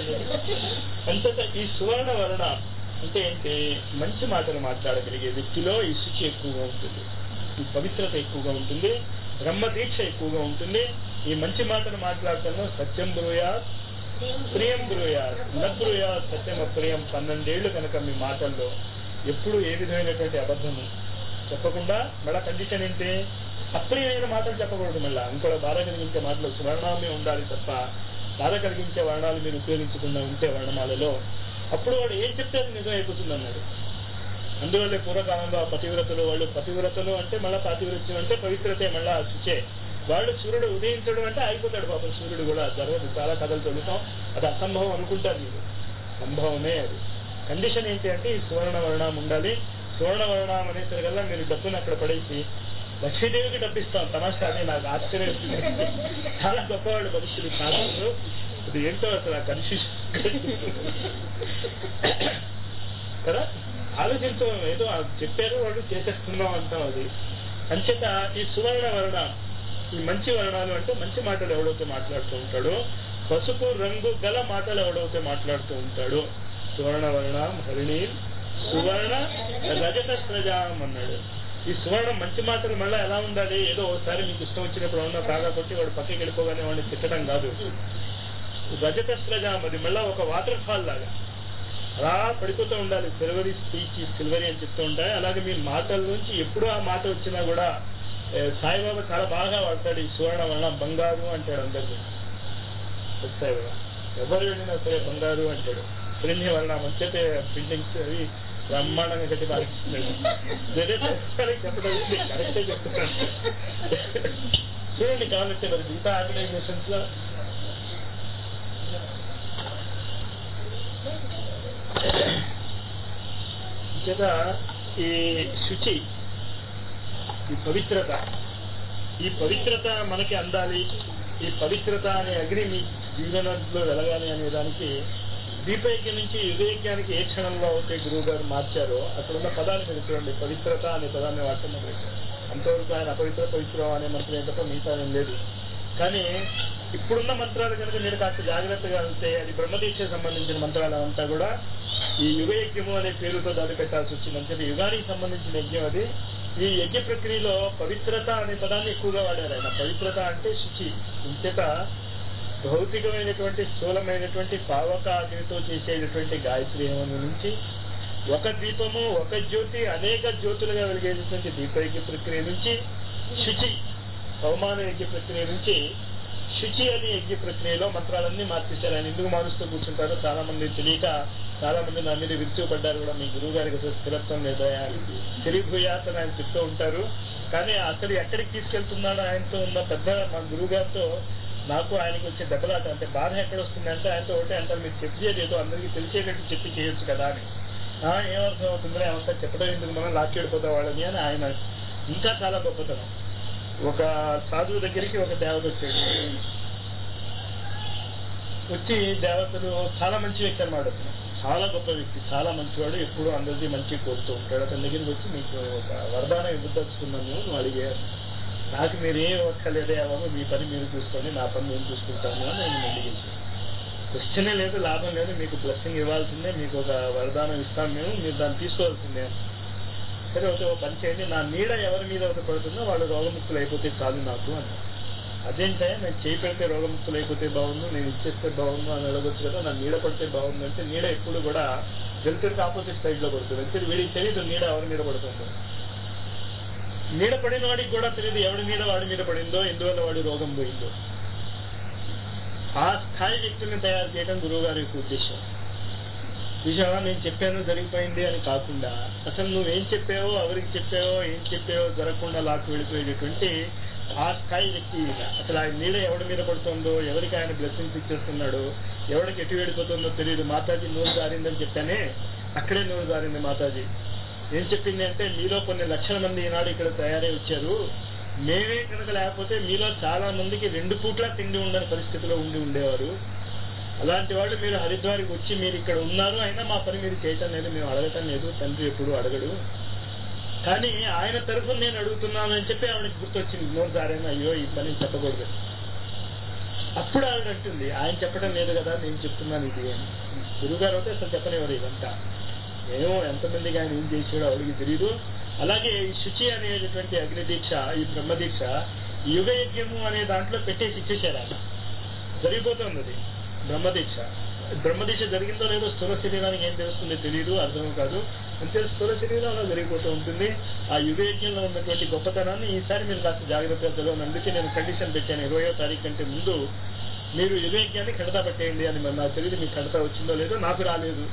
Speaker 1: అంతటా ఈ సువర్ణ వర్ణ అంటే ఏంటి మంచి మాటలు మాట్లాడగలిగే వ్యక్తిలో ఈ శుచి ఎక్కువగా ఉంటుంది ఈ పవిత్రత ఎక్కువగా ఉంటుంది బ్రహ్మ దీక్ష ఎక్కువగా ఉంటుంది ఈ మంచి మాటలు మాట్లాడటంలో సత్యం బ్రూయా ప్రియం బ్రూయా నబ్రూయా సత్యం అప్రియం పన్నెండేళ్లు కనుక మీ మాటల్లో ఎప్పుడు ఏ విధమైనటువంటి అబద్ధము చెప్పకుండా మళ్ళా కండిషన్ ఏంటి అప్రియమైన మాటలు చెప్పకూడదు మళ్ళా ఇంకోటి బాధ కలిగించే మాటలు వర్ణామే ఉండాలి తప్ప బాధ కలిగించే వర్ణాలు మీరు ఉపయోగించకుండా ఉంటే వర్ణమాలలో అప్పుడు వాడు ఏం చెప్తే అది నిజం అయిపోతుంది అన్నాడు అందువల్లే పూర్వకాలంలో ఆ పతివ్రతలు వాళ్ళు పతివ్రతలు అంటే మళ్ళా పాతివ్రత్యం అంటే పవిత్రతే మళ్ళా శుచే వాళ్ళు సూర్యుడు ఉదయించడం అంటే అయిపోతాడు పాపం సూర్యుడు కూడా జరగదు చాలా కథలు చదువుతాం అది అసంభవం అనుకుంటారు మీరు సంభవమే అది కండిషన్ ఏంటి అంటే ఈ సువర్ణ వర్ణం ఉండాలి సువర్ణ వర్ణం అనేసరికల్లా మీరు డబ్బుని అక్కడ పడేసి లక్ష్మీదేవికి డబ్బిస్తాం తమాషా అని నాకు ఆశ్చర్యం వేస్తుంది. చాలా గొప్పవాళ్ళు మనుషులు కాదు అది ఏంటో అసలు ఆ కన్ఫ్యూజన్ కదా ఆలోచించడం ఏదో ఆ చెప్పారు వాళ్ళు చేసేస్తున్నాం అంటాం అది అంచేత ఈ సువర్ణ వర్ణ ఈ మంచి వర్ణాలు అంటే మంచి మాటలు ఎవడైతే మాట్లాడుతూ ఉంటాడో పసుపు రంగు గల మాటలు ఎవడైతే మాట్లాడుతూ ఉంటాడో సువర్ణ వర్ణం హరిణి సువర్ణ రజత స్రజాం అన్నాడు ఈ సువర్ణం మంచి మాటలు మళ్ళీ ఎలా ఉండాలి ఏదో ఒకసారి మీకు ఇష్టం వచ్చినప్పుడు ఉన్న బాగా కొట్టి వాడు పక్కకి వెళ్ళిపోగానే వాడిని తిట్టడం కాదు రజత స్రజాం అది మళ్ళా ఒక వాటర్ ఫాల్ లాగా అలా పడిపోతూ ఉండాలి సిల్వరీ స్పీచ్ సిల్వరీ అని చెప్తూ ఉంటాయి అలాగే మీ మాటల నుంచి ఎప్పుడు ఆ మాట వచ్చినా కూడా ఏ, సాయిబాబా చాలా బాగా వాడతాడు ఈ సువర్ణ వలన బంగారు అంటాడు అందరికీ సాయిబాబా ఎవరు వెళ్ళినా సరే బంగారు అంటాడు ప్రింట్ వలన మంచితే ప్రింటింగ్స్ అవి బ్రహ్మాండంగా కట్టి పాటిస్తున్నాడు వేరే పుస్తకాలకి చెప్పడం కరెక్టే చెప్తున్నాను చూడండి కావాలంటే మరి మిగతా ఆర్గనైజేషన్స్ లో చేత ఈ శుచి ఈ పవిత్రత ఈ పవిత్రత మనకి అందాలి ఈ పవిత్రత అనే అగ్ని మీ జీవనంలో వెలగాలి అనే దానికి దీపైక్య నుంచి యుగైక్యానికి ఏ క్షణంలో అయితే గురువు గారు మార్చారో అక్కడ ఉన్న పదాలు మీరు చూడండి పవిత్రత అనే పదాన్ని వాడటం మొదలెట్టారు అంతవరకు ఆయన అపవిత్ర పవిత్రం అనే మంత్రం ఏంటో మిగతా ఏం లేదు కానీ ఇప్పుడున్న మంత్రాలు కనుక మీరు కాస్త జాగ్రత్తగా ఉంటే అది బ్రహ్మదీక్ష సంబంధించిన మంత్రాలు అంతా కూడా ఈ యుగ యజ్ఞము అనే పేరుతో దాడి పెట్టాల్సి వచ్చింది అంటే యుగానికి సంబంధించిన యజ్ఞం అది ఈ యజ్ఞ ప్రక్రియలో పవిత్రత అనే పదాన్ని ఎక్కువగా వాడారు ఆయన పవిత్రత అంటే శుచి ఇంతట భౌతికమైనటువంటి స్థూలమైనటువంటి పావక అగ్నితో చేసేటటువంటి గాయత్రి హోమం నుంచి ఒక దీపము ఒక జ్యోతి అనేక జ్యోతులుగా వెలిగేటటువంటి దీపయజ్ఞ ప్రక్రియ నుంచి శుచి అవమాన యజ్ఞ ప్రక్రియ నుంచి శుచి అనే యజ్ఞ ప్రక్రియలో మంత్రాలన్నీ మార్చేశారు ఆయన ఎందుకు మారుస్తూ కూర్చుంటారో చాలా మంది తెలియక చాలా మంది నా మీద విరుచుపడ్డారు కూడా మీ గురువు గారికి అసలు స్థిరత్వం లేదా తిరిగిపోయాత ఆయన చెప్తూ ఉంటారు కానీ అసలు ఎక్కడికి తీసుకెళ్తున్నాడో ఆయనతో ఉన్న పెద్ద మా గురువు గారితో నాకు ఆయనకి వచ్చే దెబ్బలాట అంటే బాధ ఎక్కడ వస్తుందంటే ఆయనతో ఒకటే అంటారు మీరు చెప్పేది ఏదో అందరికీ తెలిసేటట్టు చెప్పి చేయొచ్చు కదా అని "ఆ, ఏమర్థం అవుతుందో ఏమంతా చెప్పడం ఎందుకు మనం లాక్కెడిపోతా వాళ్ళని అని ఆయన ఇంకా చాలా గొప్పతనం ఒక సాధువు దగ్గరికి ఒక దేవత వచ్చాడు వచ్చి దేవతలు చాలా మంచి వ్యక్తి అన్నమాట అతను చాలా గొప్ప వ్యక్తి చాలా మంచివాడు ఎప్పుడు అందరికీ మంచి కోరుతూ ఉంటాడు అతని దగ్గరికి వచ్చి మీకు ఒక వరదానం ఇవ్వదలుచుకున్నాను నువ్వు అడిగారు నాకు మీరు ఏం ఒక్కలేదే బాబు మీ పని మీరు చూసుకోండి నా పని నేను చూసుకుంటాను అని నేను అడిగేసాను క్వశ్చనే లేదు లాభం లేదు మీకు బ్లెస్సింగ్ ఇవ్వాల్సిందే మీకు ఒక వరదానం ఇస్తాం మేము మీరు దాన్ని తీసుకోవాల్సిందే సరే ఒక ఓ పని చేయండి నా నీడ ఎవరి మీద ఒకటి పడుతుందో వాళ్ళు రోగముక్తులు అయిపోతే చాలు నాకు అని అదేంటే నేను చేయి పెడితే రోగముక్తులు అయిపోతే బాగుండు నేను ఇచ్చేస్తే బాగుండు అని అడగొచ్చు కదా నా నీడ పడితే బాగుండు అంటే నీడ ఎప్పుడు కూడా వెళ్తురికి ఆపోజిట్ సైడ్ లో పడుతుంది వెళ్తురు వీడికి తెలియదు నీడ ఎవరి మీద పడుతుందో నీడ పడిన వాడికి కూడా తెలియదు ఎవడి నీడ వాడి మీద పడిందో ఎందువల్ల వాడి రోగం పోయిందో ఆ స్థాయి వ్యక్తుల్ని తయారు చేయడం గురువు గారి యొక్క ఉద్దేశం విషయమా నేను చెప్పాను జరిగిపోయింది అని కాకుండా అసలు నువ్వేం చెప్పావో ఎవరికి చెప్పావో ఏం చెప్పావో జరగకుండా లాక్కు వెళ్ళిపోయేటటువంటి ఆ స్థాయి వ్యక్తి ఈయన. అసలు ఆయన నీడ ఎవడి మీద పడుతుందో ఎవరికి ఆయన బ్లెస్సింగ్స్ ఇచ్చేస్తున్నాడో ఎవరికి ఎటు వెళ్ళిపోతుందో తెలియదు మాతాజీ నూరు జారిందని చెప్పానే అక్కడే నూరు జారింది మాతాజీ ఏం చెప్పింది అంటే మీలో కొన్ని లక్షల మంది ఈనాడు ఇక్కడ తయారై వచ్చారు మేమే కనుక లేకపోతే మీలో చాలా మందికి రెండు పూట్ల తిండి ఉండని పరిస్థితిలో ఉండి ఉండేవారు అలాంటి వాళ్ళు మీరు హరిద్వారికి వచ్చి మీరు ఇక్కడ ఉన్నారు అయినా మా పని మీరు చేయటం లేదు మేము అడగటం లేదు తండ్రి ఎప్పుడు అడగడు కానీ ఆయన తరఫున నేను అడుగుతున్నాను అని చెప్పి ఆవిడకి గుర్తొచ్చింది నోరు జారైనా అయ్యో ఈ పని చెప్పకూడదు అప్పుడు ఆవిడ అంటుంది ఆయన చెప్పడం లేదు కదా నేను చెప్తున్నాను ఇది అని గురుగారు అయితే అసలు చెప్పనివ్వరు ఇదంతా ఏమో ఎంతమందికి ఆయన ఏం చేసాడో ఆవిడకి తెలియదు అలాగే ఈ శుచి అనేటటువంటి అగ్ని దీక్ష ఈ బ్రహ్మ దీక్ష యుగ యజ్ఞము అనే దాంట్లో పెట్టేసి ఇచ్చేసారు ఆయన జరిగిపోతుంది అది బ్రహ్మదీక్ష బ్రహ్మదీక్ష జరిగిందో లేదో స్థూల శరీరానికి ఏం తెలుస్తుందో తెలియదు అర్థం కాదు అంతే స్థూల శరీరంలో జరిగిపోతూ ఉంటుంది ఆ యుగ యజ్ఞంలో ఉన్నటువంటి గొప్పతనాన్ని ఈసారి మీరు కాస్త జాగ్రత్తగా తెలియని అందుకే నేను కండిషన్ పెట్టాను ఇరవయో తారీఖు కంటే ముందు మీరు యుగ యజ్ఞాన్ని కడతా పెట్టేయండి అని మరి నాకు తెలియదు మీకు కడతా వచ్చిందో లేదో నాకు రాలేదు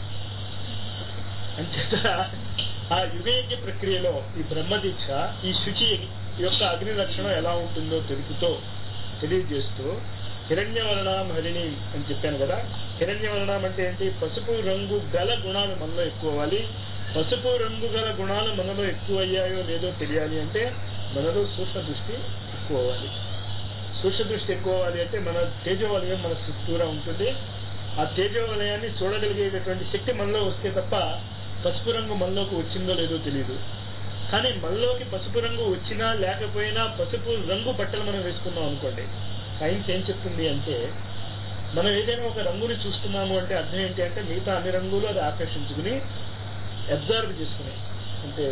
Speaker 1: అంచేత ఆ యుగయజ్ఞ ప్రక్రియలో ఈ బ్రహ్మదీక్ష ఈ శుచి యొక్క అగ్ని లక్షణం ఎలా ఉంటుందో తెలుపుతో తెలియజేస్తూ హిరణ్యవర్ణం హరిణి అని చెప్పాను కదా హిరణ్యవర్ణం అంటే ఏంటి పసుపు రంగు గల గుణాలు మనలో ఎక్కువ అవ్వాలి పసుపు రంగు గల గుణాలు మనలో ఎక్కువ అయ్యాయో లేదో తెలియాలి అంటే మనలో సూక్ష్మ దృష్టి ఎక్కువ అవ్వాలి సూక్ష్మ దృష్టి ఎక్కువ అవ్వాలి అంటే మన తేజోవలయం మన చుట్టూరా ఉంటుంది ఆ తేజోవలయాన్ని చూడగలిగేటటువంటి శక్తి మనలో వస్తే తప్ప పసుపు రంగు మనలోకి వచ్చిందో లేదో తెలియదు కానీ మనలోకి పసుపు రంగు వచ్చినా లేకపోయినా పసుపు రంగు బట్టలు మనం వేసుకున్నాం అనుకోండి సైన్స్ ఏం చెప్తుంది అంటే మనం ఏదైనా ఒక రంగుని చూస్తున్నాము అంటే అర్థం ఏంటి అంటే మిగతా అన్ని రంగులు అది ఆకర్షించుకుని అబ్జర్వ్ చేసుకుని అంటే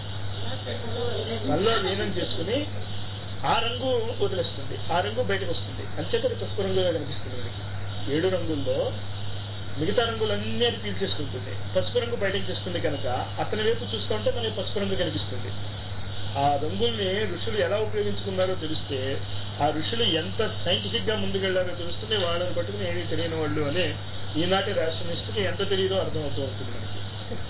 Speaker 1: మనలో లీనం చేసుకుని ఆ రంగు వదిలేస్తుంది ఆ రంగు బయటకు వస్తుంది అంచేత అది పసుపు రంగుగా కనిపిస్తుంది మనకి ఏడు రంగుల్లో మిగతా రంగులన్నీ అది పీల్చేసుకుంటుంది పసుపు రంగు బయటకు తెస్తుంది కనుక అతని వైపు చూస్తుంటే మనకి పసుపు రంగు కనిపిస్తుంది ఆ రంగుల్ని ఋషులు ఎలా ఉపయోగించుకున్నారో తెలిస్తే ఆ ఋషులు ఎంత సైంటిఫిక్ గా ముందుకెళ్లారో తెలుస్తుంది వాళ్ళని పట్టుకుని ఏమీ తెలియని వాళ్ళు అని ఈనాటి కి ఎంత తెలియదో అర్థమవుతూ ఉంటుంది మనకి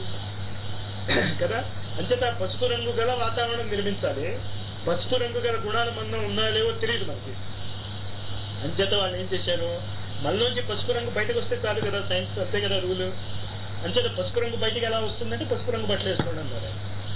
Speaker 1: కదా అంచేత ఆ పసుపు రంగు గల వాతావరణం నిర్మించాలి పసుపు రంగు గల గుణాలు మనం ఉన్నాయో లేవో తెలియదు మనకి అంచేత వాళ్ళు ఏం చేశారు మనలోంచి పసుపు రంగు బయటకు వస్తే చాలు కదా సైన్స్ అంతే కదా రూలు అంచేత పసుపు రంగు బయటికి ఎలా వస్తుందంటే పసుపు రంగు బట్టలు వేసుకోండి అన్నారు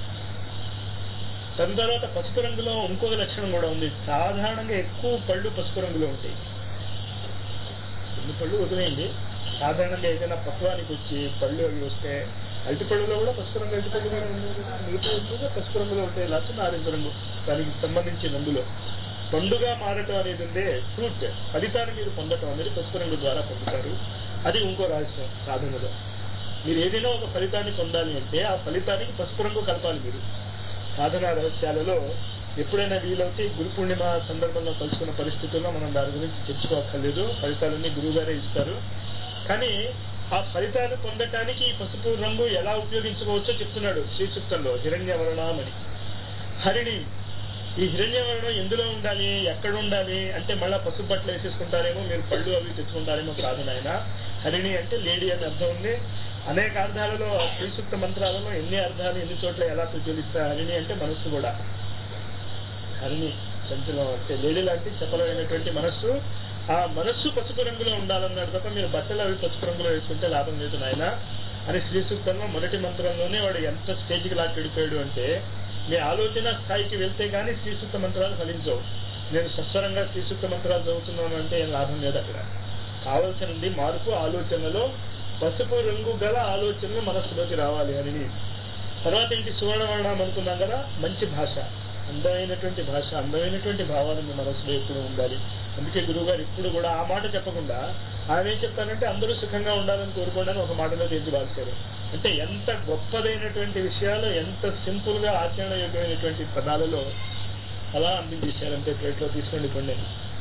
Speaker 1: దాని తర్వాత పసుపు రంగులో ఇంకొక లక్షణం కూడా ఉంది సాధారణంగా ఎక్కువ పళ్ళు పసుపు రంగులో ఉంటాయి కొన్ని పళ్ళు వదిలేయండి సాధారణంగా ఏదైనా పక్వానికి వచ్చి పళ్ళు అవి వస్తే అరటి పళ్ళులో కూడా పసుపు రంగు అరటి పళ్ళు కూడా ఉన్నాయి కదా. మిగతా ఎక్కువగా పసుపు రంగులో ఉంటాయి లాస్ట్ నారింజ రంగు దానికి సంబంధించి రంగులో పండుగ మారటం అనేది ఉందే ఫ్రూట్ ఫలితాన్ని మీరు పొందటం అనేది పసుపు రంగు ద్వారా పొందుతారు అది ఇంకో రహస్యం సాధనలో మీరు ఏదైనా ఒక ఫలితాన్ని పొందాలి అంటే ఆ ఫలితానికి పసుపు రంగు కలపాలి మీరు సాధన రహస్యాలలో ఎప్పుడైనా వీలవుతే గురు పూర్ణిమ సందర్భంలో కలుసుకున్న పరిస్థితుల్లో మనం దాని గురించి తెచ్చుకోక్కర్లేదు ఫలితాలన్నీ గురువు గారే ఇస్తారు కానీ ఆ ఫలితాలు పొందటానికి ఈ పసుపు రంగు ఎలా ఉపయోగించుకోవచ్చో చెప్తున్నాడు శ్రీ సూక్తంలో హిరణ్యవరణమని హరిణి ఈ హిరణ్యవరణం ఎందులో ఉండాలి ఎక్కడ ఉండాలి అంటే మళ్ళా పసుపు బట్టలు వేసేసుకుంటారేమో మీరు పళ్ళు అవి తెచ్చుకుంటారేమో కాదు నాయన హరిణి అంటే లేడీ అని అర్థం ఉంది అనేక అర్థాలలో శ్రీసూక్త మంత్రాలలో ఎన్ని అర్థాలు ఎన్ని చోట్ల ఎలా ప్రజ్వలిస్తాయి హరిణి అంటే మనస్సు కూడా హరిణి చంచలం అంటే లేడీ లాంటి చపలమైనటువంటి మనస్సు ఆ మనస్సు పసుపు రంగులో ఉండాలన్నాడు తప్ప మీరు బట్టలు అవి పసుపు రంగులో వేసుకుంటే లాభం లేదు నాయన అని శ్రీ సూక్తంలో మొదటి మంత్రంలోనే వాడు ఎంత స్టేజ్కి లాక్కి వెళ్ళిపోయాడు అంటే మీ ఆలోచన స్థాయికి వెళ్తే గానీ శ్రీ సూక్త మంత్రాలు ఫలించవు నేను సస్వరంగా శ్రీ సూక్త మంత్రాలు చదువుతున్నాను అంటే ఏం లాభం లేదు అక్కడ కావలసినది మార్పు ఆలోచనలో పసుపు రంగు గల ఆలోచనలు మనస్సులోకి రావాలి అని తర్వాత ఏంటి సువర్ణవర్ణం అనుకున్నాం కదా మంచి భాష అందమైనటువంటి భాష అందమైనటువంటి భావాలు మీ మనసులో ఎప్పుడు ఉండాలి అందుకే గురువు గారు ఇప్పుడు కూడా ఆ మాట చెప్పకుండా ఆయన ఏం చెప్తారంటే అందరూ సుఖంగా ఉండాలని కోరుకోండి అని ఒక మాటలో తెలిసి రాశారు అంటే ఎంత గొప్పదైనటువంటి విషయాలు ఎంత సింపుల్ గా ఆచరణ యోగ్యమైనటువంటి పదాలలో అలా అందించేశారంటే ప్లేట్లో తీసుకోండి కొన్ని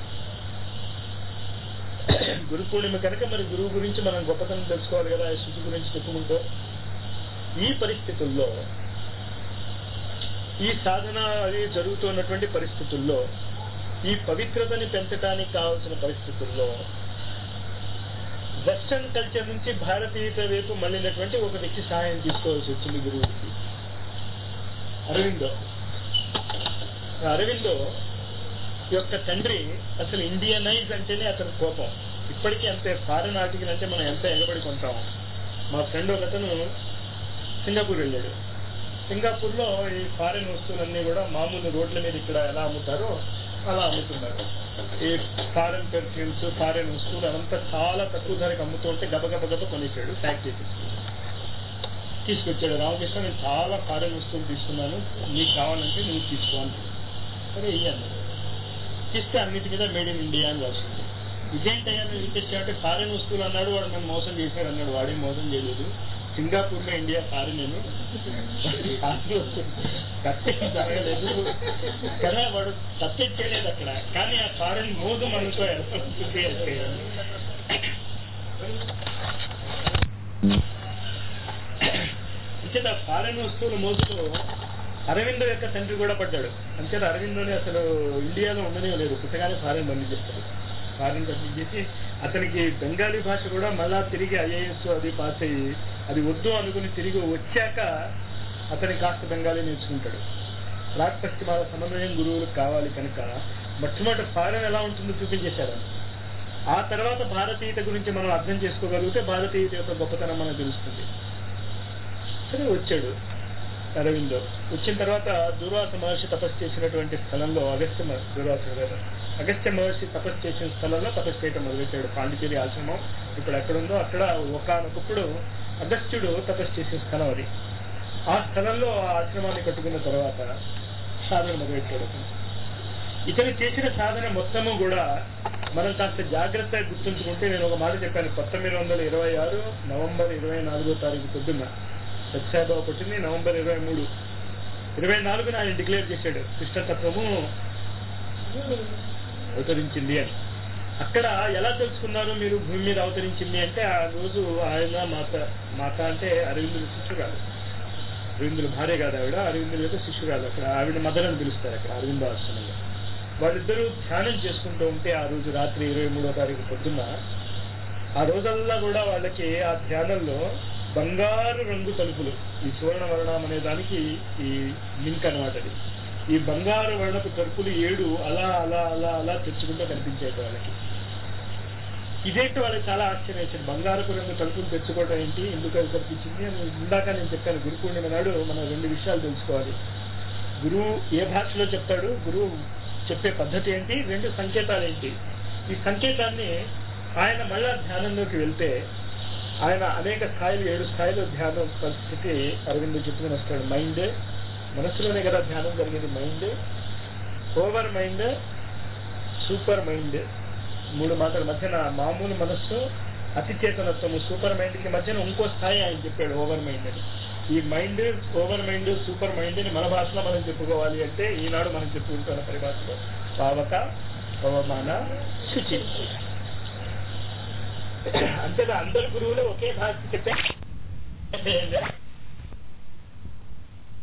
Speaker 1: గురు పూర్ణిమ కనుక మరి గురువు గురించి మనం గొప్పతనం తెలుసుకోవాలి కదా ఆ శుచి గురించి చెప్పుకుంటూ ఈ పరిస్థితుల్లో ఈ సాధన అది జరుగుతున్నటువంటి పరిస్థితుల్లో ఈ పవిత్రతని పెంచడానికి కావాల్సిన పరిస్థితుల్లో వెస్టర్న్ కల్చర్ నుంచి భారతీయత వైపు మళ్ళినటువంటి ఒక వ్యక్తి సహాయం తీసుకోవాల్సి వచ్చింది గురువుకి అరవిందో అరవిందో యొక్క తండ్రి అసలు ఇండియనైజ్ అంటేనే అతని కోపం ఇప్పటికీ అంతే ఫారెన్ ఆర్టికల్ అంటే మనం ఎంత ఎగబడి కొంటాం మా ఫ్రెండ్ ఒక అతను సింగపూర్ వెళ్ళాడు సింగపూర్ లో ఈ ఫారెన్ వస్తువులన్నీ కూడా మామూలు రోడ్ల మీద ఇక్కడ ఎలా అమ్ముతారో అలా అమ్ముతున్నారు ఈ ఫారెన్ పెర్ఫ్యూమ్స్ ఫారెన్ వస్తువులు అదంతా చాలా తక్కువ ధరకు అమ్ముతూ ఉంటే గబగబ గబ కొనేసాడు ప్యాక్ చేసి తీసుకొచ్చాడు రామకృష్ణ నేను చాలా ఫారెన్ వస్తువులు తీసుకున్నాను నీకు కావాలంటే నువ్వు తీసుకోవాలి సరే ఇయ్యాను ఇస్తే అన్నిటి మీద మేడ్ ఇన్ ఇండియా అని రాసింది ఇదేంటయ్యా నువ్వు ఇచ్చేసాడంటే ఫారెన్ వస్తువులు అన్నాడు వాడు నన్ను మోసం చేశాడు అన్నాడు వాడే మోసం చేయలేదు సింగపూర్ లో ఇండియా ఫారెన్ నేను కట్టేం జరగలేదు కదా వాడు తప్పించేయలేదు అక్కడ కానీ ఆ ఫారెన్ మోదు మనతో ఎలా ఉంటుంది అంటే అంచేత ఫారెన్ వస్తువుల మోసులో అరవిందో యొక్క తండ్రి కూడా పడ్డాడు అంచేత అరవిందోని అసలు ఇండియాలో ఉండనే లేదు పుట్టగానే ఫారెన్ పంపించేస్తాడు ఫారెన్ పంపించేసి అతనికి బెంగాలీ భాష కూడా మళ్ళా తిరిగి ఐఏఎస్ అది పాస్ అయ్యి అది వద్దు అనుకుని తిరిగి వచ్చాక అతని కాస్త బెంగాలీ నేర్చుకుంటాడు ప్రాక్ పశ్చిమాల సమన్వయం గురువులకు కావాలి కనుక మొట్టమొదటి ఫారెన్ ఎలా ఉంటుందో చూపించేశాడు ఆ తర్వాత భారతీయత గురించి మనం అర్థం చేసుకోగలిగితే భారతీయత యొక్క గొప్పతనం మనకు తెలుస్తుంది సరే వచ్చాడు అరవిందో వచ్చిన తర్వాత దూర్వాస మహర్షి తపస్సు చేసినటువంటి స్థలంలో అగస్త్య మహర్షి దూర్వాస గారు అగస్త్య మహర్షి తపస్సు చేసిన స్థలంలో తపస్సు చేయటం మొదలెట్టాడు పాండిచేరి ఆశ్రమం ఇప్పుడు ఎక్కడుందో అక్కడ ఒకనొకప్పుడు అగస్త్యుడు తపస్సు చేసిన స్థలం అది ఆ స్థలంలో ఆ ఆశ్రమాన్ని కట్టుకున్న తర్వాత సాధన మొదలెట్టాడు అతను ఇతను చేసిన సాధన మొత్తము కూడా మనం కాస్త జాగ్రత్తగా గుర్తుంచుకుంటే నేను ఒక మాట చెప్పాను పంతొమ్మిది వందల ఇరవై ఆరు నవంబర్ ఇరవై నాలుగో తారీఖు పొద్దున్న సత్యాబాబు పుట్టింది నవంబర్ ఇరవై మూడు ఇరవై నాలుగున ఆయన డిక్లేర్ చేశాడు కృష్ణతత్వము అవతరించింది అని
Speaker 2: అక్కడ ఎలా తెలుసుకున్నారు మీరు భూమి మీద అవతరించింది అంటే ఆ రోజు ఆయన మాత మాత అంటే అరవిందుల శిష్యురాలు అరవిందుల భార్య కాదు ఆవిడ అరవిందుల యొక్క శిష్యురాలు అక్కడ ఆవిడ మదర్ అని పిలుస్తారు అక్కడ అరవింద ఆశ్రమంలో వాళ్ళిద్దరూ ధ్యానం చేసుకుంటూ ఉంటే ఆ రోజు రాత్రి ఇరవై మూడో తారీఖు పొద్దున్న ఆ రోజల్లా కూడా వాళ్ళకి ఆ ధ్యానంలో బంగారు రంగు తలుపులు ఈ సువర్ణ వర్ణం అనే దానికి ఈ లింక్ అనమాట అది ఈ బంగారు వర్ణపు తలుపులు ఏడు అలా అలా అలా అలా తెచ్చుకుంటూ కనిపించేది వాళ్ళకి ఇదేంటి వాళ్ళకి చాలా ఆశ్చర్యం వేసింది బంగారపు రంగు తలుపులు తెచ్చుకోవడం ఏంటి ఎందుకు అది కనిపించింది అని ఇందాక నేను చెప్పాను గురు పూర్ణిమ నాడు మనం రెండు విషయాలు తెలుసుకోవాలి గురువు ఏ భాషలో చెప్తాడు గురువు చెప్పే పద్ధతి ఏంటి రెండు సంకేతాలు ఏంటి ఈ సంకేతాన్ని ఆయన మళ్ళా ధ్యానంలోకి వెళ్తే ఆయన అనేక స్థాయిలు ఏడు స్థాయిలో ధ్యానం పరిస్థితి అరవింద్ చెప్పుకుని వస్తాడు మైండ్ మనసులోనే కదా ధ్యానం జరిగేది mind over mind super mind మూడు మాటల మధ్యన మామూలు మనస్సు అతి చేతనత్వము సూపర్ మైండ్ కి మధ్యన ఇంకో స్థాయి ఆయన చెప్పాడు ఓవర్ మైండ్ అని ఈ mind over mind super mind ని మన భాషలో మనం చెప్పుకోవాలి అంటే ఈనాడు మనం చెప్పుకుంటున్న పరిభాషలో పావక పవమాన శుచి అంతేగా అందరు గురువులు ఒకే భాష చెప్పే